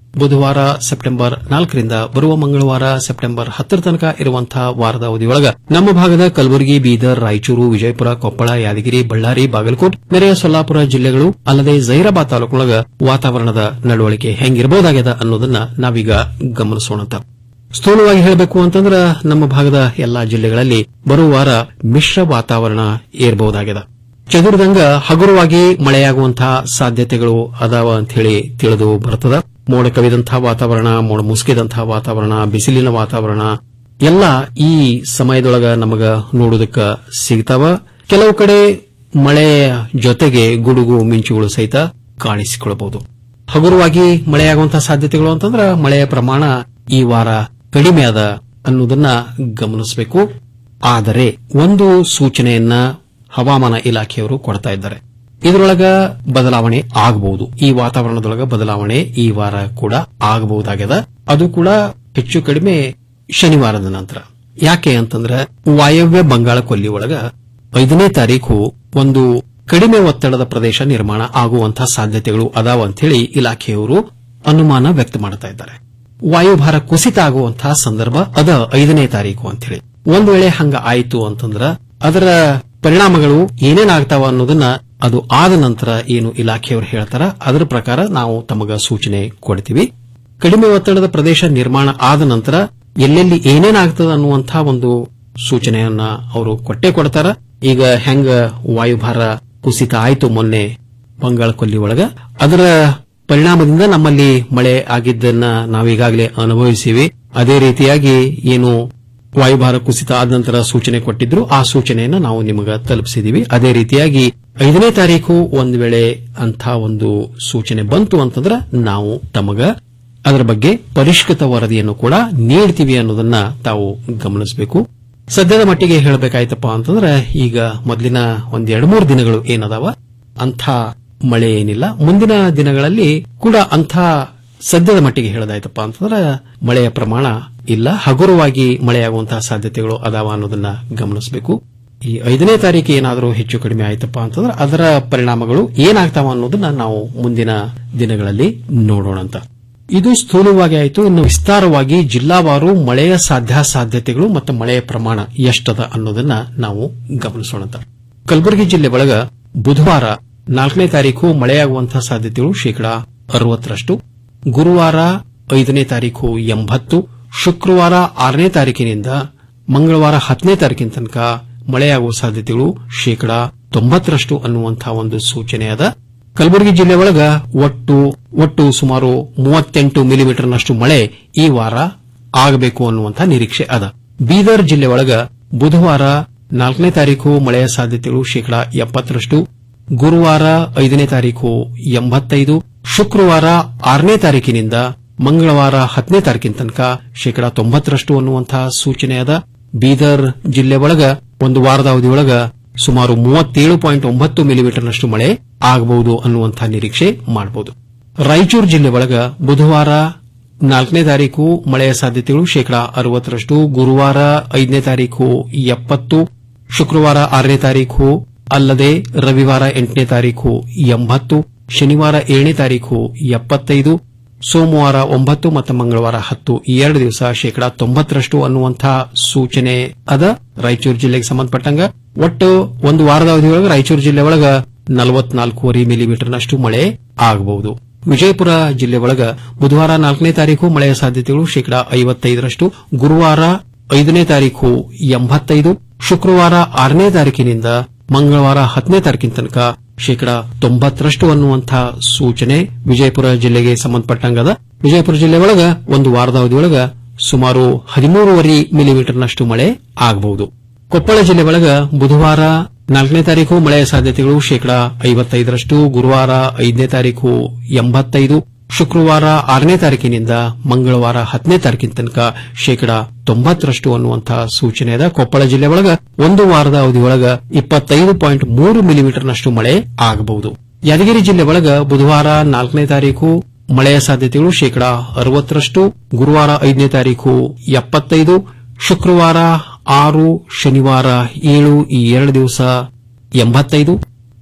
ಬುಧವಾರ ಸೆಪ್ಟೆಂಬರ್ ನಾಲ್ಕರಿಂದ ಬರುವ ಮಂಗಳವಾರ ಸೆಪ್ಟೆಂಬರ್ ಹತ್ತರ ತನಕ ಇರುವಂತಹ ವಾರದ ಅವಧಿಯೊಳಗ ನಮ್ಮ ಭಾಗದ ಕಲಬುರಗಿ ಬೀದರ್ ರಾಯಚೂರು ವಿಜಯಪುರ ಕೊಪ್ಪಳ ಯಾದಗಿರಿ ಬಳ್ಳಾರಿ ಬಾಗಲಕೋಟ್ ನೆರೆಯ ಸೊಲ್ಲಾಪುರ ಜಿಲ್ಲೆಗಳು ಅಲ್ಲದೆ ಜೈರಾಬಾದ್ ತಾಲೂಕಿನೊಳಗ ವಾತಾವರಣದ ನಡವಳಿಕೆ ಹೆಂಗಿರಬಹುದಾಗ್ಯದ ಅನ್ನೋದನ್ನ ನಾವೀಗ ಗಮನಿಸೋಣಂತ ಸ್ಥೂಲವಾಗಿ ಹೇಳಬೇಕು ಅಂತಂದ್ರ ನಮ್ಮ ಭಾಗದ ಎಲ್ಲಾ ಜಿಲ್ಲೆಗಳಲ್ಲಿ ಬರುವ ವಾರ ಮಿಶ್ರ ವಾತಾವರಣ ಏರಬಹುದಾಗಿದೆ ಚದುರಿದಂಗ ಹಗುರವಾಗಿ ಮಳೆಯಾಗುವಂತಹ ಸಾಧ್ಯತೆಗಳು ಅದಾವ ಅಂತ ಹೇಳಿ ತಿಳಿದು ಬರುತ್ತದ ಮೋಡ ಕವಿದಂತಹ ವಾತಾವರಣ ಮೋಡ ಮುಸುಕಿದಂತಹ ವಾತಾವರಣ ಬಿಸಿಲಿನ ವಾತಾವರಣ ಎಲ್ಲ ಈ ಸಮಯದೊಳಗ ನಮಗ ನೋಡುವುದಕ್ಕ ಸಿಗ್ತಾವ ಕೆಲವು ಕಡೆ ಮಳೆಯ ಜೊತೆಗೆ ಗುಡುಗು ಮಿಂಚುಗಳು ಸಹಿತ ಕಾಣಿಸಿಕೊಳ್ಳಬಹುದು ಹಗುರವಾಗಿ ಮಳೆಯಾಗುವಂತಹ ಸಾಧ್ಯತೆಗಳು ಅಂತಂದ್ರ ಮಳೆಯ ಪ್ರಮಾಣ ಈ ವಾರ ಕಡಿಮೆ ಅದ ಅನ್ನೋದನ್ನ ಗಮನಿಸಬೇಕು ಆದರೆ ಒಂದು ಸೂಚನೆಯನ್ನ ಹವಾಮಾನ ಇಲಾಖೆಯವರು ಕೊಡ್ತಾ ಇದ್ದಾರೆ ಇದರೊಳಗ ಬದಲಾವಣೆ ಆಗಬಹುದು ಈ ವಾತಾವರಣದೊಳಗ ಬದಲಾವಣೆ ಈ ವಾರ ಕೂಡ ಆಗಬಹುದಾಗ್ಯದ ಅದು ಕೂಡ ಹೆಚ್ಚು ಕಡಿಮೆ ಶನಿವಾರದ ನಂತರ ಯಾಕೆ ಅಂತಂದ್ರೆ ವಾಯವ್ಯ ಬಂಗಾಳ ಕೊಲ್ಲಿ ಒಳಗ ಐದನೇ ತಾರೀಕು ಒಂದು ಕಡಿಮೆ ಒತ್ತಡದ ಪ್ರದೇಶ ನಿರ್ಮಾಣ ಆಗುವಂತಹ ಸಾಧ್ಯತೆಗಳು ಅದಾವ ಅಂತ ಹೇಳಿ ಇಲಾಖೆಯವರು ಅನುಮಾನ ವ್ಯಕ್ತ ಮಾಡ್ತಾ ಇದ್ದಾರೆ ವಾಯುಭಾರ ಕುಸಿತ ಆಗುವಂತಹ ಸಂದರ್ಭ ಅದ ಐದನೇ ತಾರೀಕು ಅಂತ ಹೇಳಿ ಒಂದ್ ವೇಳೆ ಹಂಗ ಆಯ್ತು ಅಂತಂದ್ರ ಅದರ ಪರಿಣಾಮಗಳು ಏನೇನಾಗ್ತಾವ ಅನ್ನೋದನ್ನ ಅದು ಆದ ನಂತರ ಏನು ಇಲಾಖೆಯವರು ಹೇಳ್ತಾರ ಅದರ ಪ್ರಕಾರ ನಾವು ತಮಗ ಸೂಚನೆ ಕೊಡ್ತೀವಿ ಕಡಿಮೆ ಒತ್ತಡದ ಪ್ರದೇಶ ನಿರ್ಮಾಣ ಆದ ನಂತರ ಎಲ್ಲೆಲ್ಲಿ ಏನೇನಾಗ್ತದ ಅನ್ನುವಂತಹ ಒಂದು ಸೂಚನೆಯನ್ನ ಅವರು ಕೊಟ್ಟೆ ಕೊಡ್ತಾರ ಈಗ ಹೆಂಗ ವಾಯುಭಾರ ಕುಸಿತ ಆಯ್ತು ಮೊನ್ನೆ ಬಂಗಾಳ ಕೊಲ್ಲಿ ಒಳಗ ಅದರ ಪರಿಣಾಮದಿಂದ ನಮ್ಮಲ್ಲಿ ಮಳೆ ಆಗಿದ್ದನ್ನ ನಾವೀಗಾಗಲೇ ಅನುಭವಿಸಿವಿ ಅದೇ ರೀತಿಯಾಗಿ ಏನು ವಾಯುಭಾರ ಕುಸಿತ ಆದ ನಂತರ ಸೂಚನೆ ಕೊಟ್ಟಿದ್ರು ಆ ಸೂಚನೆಯನ್ನ ನಾವು ನಿಮಗ ತಲುಪಿಸಿದೀವಿ ಅದೇ ರೀತಿಯಾಗಿ ಐದನೇ ತಾರೀಕು ಒಂದ್ ವೇಳೆ ಅಂಥ ಒಂದು ಸೂಚನೆ ಬಂತು ಅಂತಂದ್ರೆ ನಾವು ತಮಗ ಅದರ ಬಗ್ಗೆ ಪರಿಷ್ಕೃತ ವರದಿಯನ್ನು ಕೂಡ ನೀಡ್ತೀವಿ ಅನ್ನೋದನ್ನ ತಾವು ಗಮನಿಸಬೇಕು ಸದ್ಯದ ಮಟ್ಟಿಗೆ ಹೇಳಬೇಕಾಯ್ತಪ್ಪ ಅಂತಂದ್ರೆ ಈಗ ಮೊದಲಿನ ಒಂದ್ ಎರಡು ಮೂರು ದಿನಗಳು ಏನದಾವ ಅಂಥ ಮಳೆ ಏನಿಲ್ಲ ಮುಂದಿನ ದಿನಗಳಲ್ಲಿ ಕೂಡ ಅಂಥ ಸದ್ಯದ ಮಟ್ಟಿಗೆ ಹೇಳದಾಯ್ತಪ್ಪ ಅಂತಂದ್ರೆ ಮಳೆಯ ಪ್ರಮಾಣ ಇಲ್ಲ ಹಗುರವಾಗಿ ಮಳೆಯಾಗುವಂತಹ ಸಾಧ್ಯತೆಗಳು ಅದಾವ ಅನ್ನೋದನ್ನ ಗಮನಿಸಬೇಕು ಈ ಐದನೇ ತಾರೀಕು ಏನಾದರೂ ಹೆಚ್ಚು ಕಡಿಮೆ ಆಯ್ತಪ್ಪ ಅಂತಂದ್ರೆ ಅದರ ಪರಿಣಾಮಗಳು ಏನಾಗ್ತಾವ ಅನ್ನೋದನ್ನ ನಾವು ಮುಂದಿನ ದಿನಗಳಲ್ಲಿ ನೋಡೋಣಂತ ಇದು ಸ್ಥೂಲವಾಗಿ ಆಯಿತು ಇನ್ನು ವಿಸ್ತಾರವಾಗಿ ಜಿಲ್ಲಾವಾರು ಮಳೆಯ ಸಾಧ್ಯಾಸಾಧ್ಯತೆಗಳು ಮತ್ತು ಮಳೆಯ ಪ್ರಮಾಣ ಎಷ್ಟದ ಅನ್ನೋದನ್ನ ನಾವು ಗಮನಿಸೋಣಂತ ಕಲಬುರಗಿ ಜಿಲ್ಲೆ ಒಳಗ ಬುಧವಾರ ನಾಲ್ಕನೇ ತಾರೀಕು ಮಳೆಯಾಗುವಂತಹ ಸಾಧ್ಯತೆಗಳು ಶೇಕಡಾ ಅರವತ್ತರಷ್ಟು ಗುರುವಾರ ಐದನೇ ತಾರೀಕು ಎಂಬತ್ತು ಶುಕ್ರವಾರ ಆರನೇ ತಾರೀಕಿನಿಂದ ಮಂಗಳವಾರ ಹತ್ತನೇ ತಾರೀಕಿನ ತನಕ ಮಳೆಯಾಗುವ ಸಾಧ್ಯತೆಗಳು ಶೇಕಡಾ ತೊಂಬತ್ತರಷ್ಟು ಅನ್ನುವಂತಹ ಒಂದು ಸೂಚನೆ ಅದ ಕಲಬುರಗಿ ಜಿಲ್ಲೆ ಒಳಗ ಒಟ್ಟು ಒಟ್ಟು ಸುಮಾರು ಮೂವತ್ತೆಂಟು ಮಿಲಿಮೀಟರ್ನಷ್ಟು ಮಳೆ ಈ ವಾರ ಆಗಬೇಕು ಅನ್ನುವಂತಹ ನಿರೀಕ್ಷೆ ಅದ ಬೀದರ್ ಜಿಲ್ಲೆ ಒಳಗ ಬುಧವಾರ ನಾಲ್ಕನೇ ತಾರೀಕು ಮಳೆಯ ಸಾಧ್ಯತೆಗಳು ಶೇಕಡಾ ಎಪ್ಪತ್ತರಷ್ಟು ಗುರುವಾರ ಐದನೇ ತಾರೀಕು ಎಂಬತ್ತೈದು ಶುಕ್ರವಾರ ಆರನೇ ತಾರೀಕಿನಿಂದ ಮಂಗಳವಾರ ಹತ್ತನೇ ತಾರೀಕಿನ ತನಕ ಶೇಕಡಾ ತೊಂಬತ್ತರಷ್ಟು ಅನ್ನುವಂತಹ ಸೂಚನೆ ಅದ ಬೀದರ್ ಜಿಲ್ಲೆ ಒಳಗ ಒಂದು ವಾರದ ಅವಧಿಯೊಳಗ ಸುಮಾರು ಮೂವತ್ತೇಳು ಪಾಯಿಂಟ್ ಒಂಬತ್ತು ಮಿಲಿಮೀಟರ್ನಷ್ಟು ಮಳೆ ಆಗಬಹುದು ಅನ್ನುವಂತಹ ನಿರೀಕ್ಷೆ ಮಾಡಬಹುದು ರಾಯಚೂರು ಜಿಲ್ಲೆ ಒಳಗ ಬುಧವಾರ ನಾಲ್ಕನೇ ತಾರೀಕು ಮಳೆಯ ಸಾಧ್ಯತೆಗಳು ಶೇಕಡಾ ಅರವತ್ತರಷ್ಟು ಗುರುವಾರ ಐದನೇ ತಾರೀಕು ಎಪ್ಪತ್ತು ಶುಕ್ರವಾರ ಆರನೇ ತಾರೀಕು ಅಲ್ಲದೆ ರವಿವಾರ ಎಂಟನೇ ತಾರೀಕು ಎಂಬತ್ತು ಶನಿವಾರ ಏಳನೇ ತಾರೀಕು ಎಪ್ಪತ್ತೈದು ಸೋಮವಾರ ಒಂಬತ್ತು ಮತ್ತು ಮಂಗಳವಾರ ಹತ್ತು ಈ ಎರಡು ದಿವಸ ಶೇಕಡಾ ತೊಂಬತ್ತರಷ್ಟು ಅನ್ನುವಂತಹ ಸೂಚನೆ ಅದ ರಾಯಚೂರು ಜಿಲ್ಲೆಗೆ ಸಂಬಂಧಪಟ್ಟಂಗ ಒಟ್ಟು ಒಂದು ವಾರದ ಅವಧಿಯೊಳಗೆ ರಾಯಚೂರು ಜಿಲ್ಲೆ ಒಳಗ ನಲವತ್ನಾಲ್ಕೂವರೆ ಮಿಲಿಮೀಟರ್ನಷ್ಟು ಮಳೆ ಆಗಬಹುದು ವಿಜಯಪುರ ಜಿಲ್ಲೆ ಒಳಗ ಬುಧವಾರ ನಾಲ್ಕನೇ ತಾರೀಕು ಮಳೆಯ ಸಾಧ್ಯತೆಗಳು ಶೇಕಡಾ ಐವತ್ತೈದರಷ್ಟು ಗುರುವಾರ ಐದನೇ ತಾರೀಕು ಎಂಬತ್ತೈದು ಶುಕ್ರವಾರ ಆರನೇ ತಾರೀಕಿನಿಂದ ಮಂಗಳವಾರ ಹತ್ತನೇ ತಾರೀಕಿನ ತನಕ ಶೇಕಡಾ ತೊಂಬತ್ತರಷ್ಟು ಅನ್ನುವಂತಹ ಸೂಚನೆ ವಿಜಯಪುರ ಜಿಲ್ಲೆಗೆ ಸಂಬಂಧಪಟ್ಟಂಗದ ವಿಜಯಪುರ ಜಿಲ್ಲೆ ಒಳಗ ಒಂದು ವಾರದ ಅವಧಿಯೊಳಗ ಸುಮಾರು ಹದಿಮೂರುವರೆ ಮಿಲಿಮೀಟರ್ನಷ್ಟು ಮಳೆ ಆಗಬಹುದು ಕೊಪ್ಪಳ ಜಿಲ್ಲೆ ಒಳಗ ಬುಧವಾರ ನಾಲ್ಕನೇ ತಾರೀಕು ಮಳೆಯ ಸಾಧ್ಯತೆಗಳು ಶೇಕಡಾ ಐವತ್ತೈದರಷ್ಟು ಗುರುವಾರ ಐದನೇ ತಾರೀಕು ಎಂಬತ್ತೈದು ಶುಕ್ರವಾರ ಆರನೇ ತಾರೀಕಿನಿಂದ ಮಂಗಳವಾರ ಹತ್ತನೇ ತಾರೀಕಿನ ತನಕ ಶೇಕಡಾ ತೊಂಬತ್ತರಷ್ಟು ಅನ್ನುವಂತಹ ಸೂಚನೆ ಇದೆ ಕೊಪ್ಪಳ ಜಿಲ್ಲೆ ಒಳಗ ಒಂದು ವಾರದ ಅವಧಿಯೊಳಗ ಇಪ್ಪತ್ತೈದು ಪಾಯಿಂಟ್ ಮೂರು ಮಿಲಿಮೀಟರ್ನಷ್ಟು ಮಳೆ ಆಗಬಹುದು ಯಾದಗಿರಿ ಜಿಲ್ಲೆ ಒಳಗ ಬುಧವಾರ ನಾಲ್ಕನೇ ತಾರೀಕು ಮಳೆಯ ಸಾಧ್ಯತೆಗಳು ಶೇಕಡಾ ಅರವತ್ತರಷ್ಟು ಗುರುವಾರ ಐದನೇ ತಾರೀಕು ಎಪ್ಪತ್ತೈದು ಶುಕ್ರವಾರ ಆರು ಶನಿವಾರ ಏಳು ಈ ಎರಡು ದಿವಸ ಎಂಬತ್ತೈದು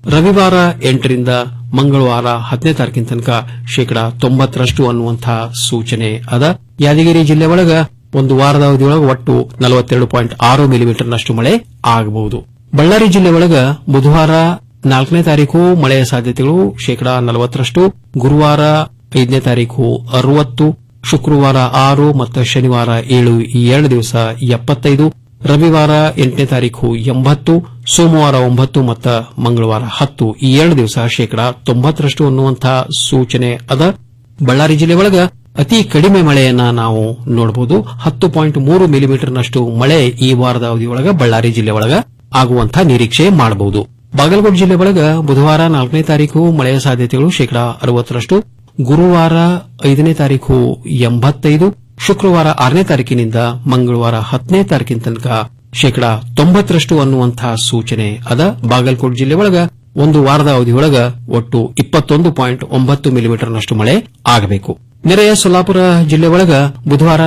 ರವಿವಾರ ಎಂಟರಿಂದ ಮಂಗಳವಾರ ಹತ್ತನೇ ತಾರೀಕಿನ ತನಕ ಶೇಕಡಾ ತೊಂಬತ್ತರಷ್ಟು ಅನ್ನುವಂತಹ ಸೂಚನೆ ಅದ ಯಾದಗಿರಿ ಜಿಲ್ಲೆ ಒಳಗ ಒಂದು ವಾರದ ಅವಧಿಯೊಳಗೆ ಒಟ್ಟು ನಲವತ್ತೆರಡು ಪಾಯಿಂಟ್ ಆರು ಮಿಲಿಮೀಟರ್ನಷ್ಟು ಮಳೆ ಆಗಬಹುದು ಬಳ್ಳಾರಿ ಜಿಲ್ಲೆ ಒಳಗ ಬುಧವಾರ ನಾಲ್ಕನೇ ತಾರೀಕು ಮಳೆಯ ಸಾಧ್ಯತೆಗಳು ಶೇಕಡಾ ನಲವತ್ತರಷ್ಟು ಗುರುವಾರ ಐದನೇ ತಾರೀಕು ಅರವತ್ತು ಶುಕ್ರವಾರ ಆರು ಮತ್ತು ಶನಿವಾರ ಏಳು ಈ ಎರಡು ದಿವಸ ಎಪ್ಪತ್ತೈದು ರವಿವಾರ ಎಂಟನೇ ತಾರೀಕು ಎಂಬತ್ತು ಸೋಮವಾರ ಒಂಬತ್ತು ಮತ್ತು ಮಂಗಳವಾರ ಹತ್ತು ಈ ಎರಡು ದಿವಸ ಶೇಕಡಾ ತೊಂಬತ್ತರಷ್ಟು ಅನ್ನುವಂತಹ ಸೂಚನೆ ಅದ ಬಳ್ಳಾರಿ ಜಿಲ್ಲೆ ಒಳಗ ಅತಿ ಕಡಿಮೆ ಮಳೆಯನ್ನ ನಾವು ನೋಡಬಹುದು ಹತ್ತು ಪಾಯಿಂಟ್ ಮೂರು ಮಿಲಿಮೀಟರ್ನಷ್ಟು ಮಳೆ ಈ ವಾರದ ಅವಧಿಯೊಳಗ ಬಳ್ಳಾರಿ ಜಿಲ್ಲೆ ಒಳಗ ಆಗುವಂತಹ ನಿರೀಕ್ಷೆ ಮಾಡಬಹುದು ಬಾಗಲಕೋಟೆ ಜಿಲ್ಲೆ ಒಳಗ ಬುಧವಾರ ನಾಲ್ಕನೇ ತಾರೀಕು ಮಳೆಯ ಸಾಧ್ಯತೆಗಳು ಶೇಕಡಾ ಅರವತ್ತರಷ್ಟು ಗುರುವಾರ ಐದನೇ ತಾರೀಕು ಎಂಬತ್ತೈದು ಶುಕ್ರವಾರ ಆರನೇ ತಾರೀಕಿನಿಂದ ಮಂಗಳವಾರ ಹತ್ತನೇ ತಾರೀಕಿನ ತನಕ ಶೇಕಡಾ ತೊಂಬತ್ತರಷ್ಟು ಅನ್ನುವಂತಹ ಸೂಚನೆ ಅದ ಬಾಗಲಕೋಟೆ ಜಿಲ್ಲೆ ಒಳಗ ಒಂದು ವಾರದ ಅವಧಿಯೊಳಗ ಒಟ್ಟು ಇಪ್ಪತ್ತೊಂದು ಪಾಯಿಂಟ್ ಒಂಬತ್ತು ಮಿಲಿಮೀಟರ್ನಷ್ಟು ಮಳೆ ಆಗಬೇಕು ನೆರೆಯ ಸೊಲ್ಲಾಪುರ ಜಿಲ್ಲೆ ಒಳಗ ಬುಧವಾರ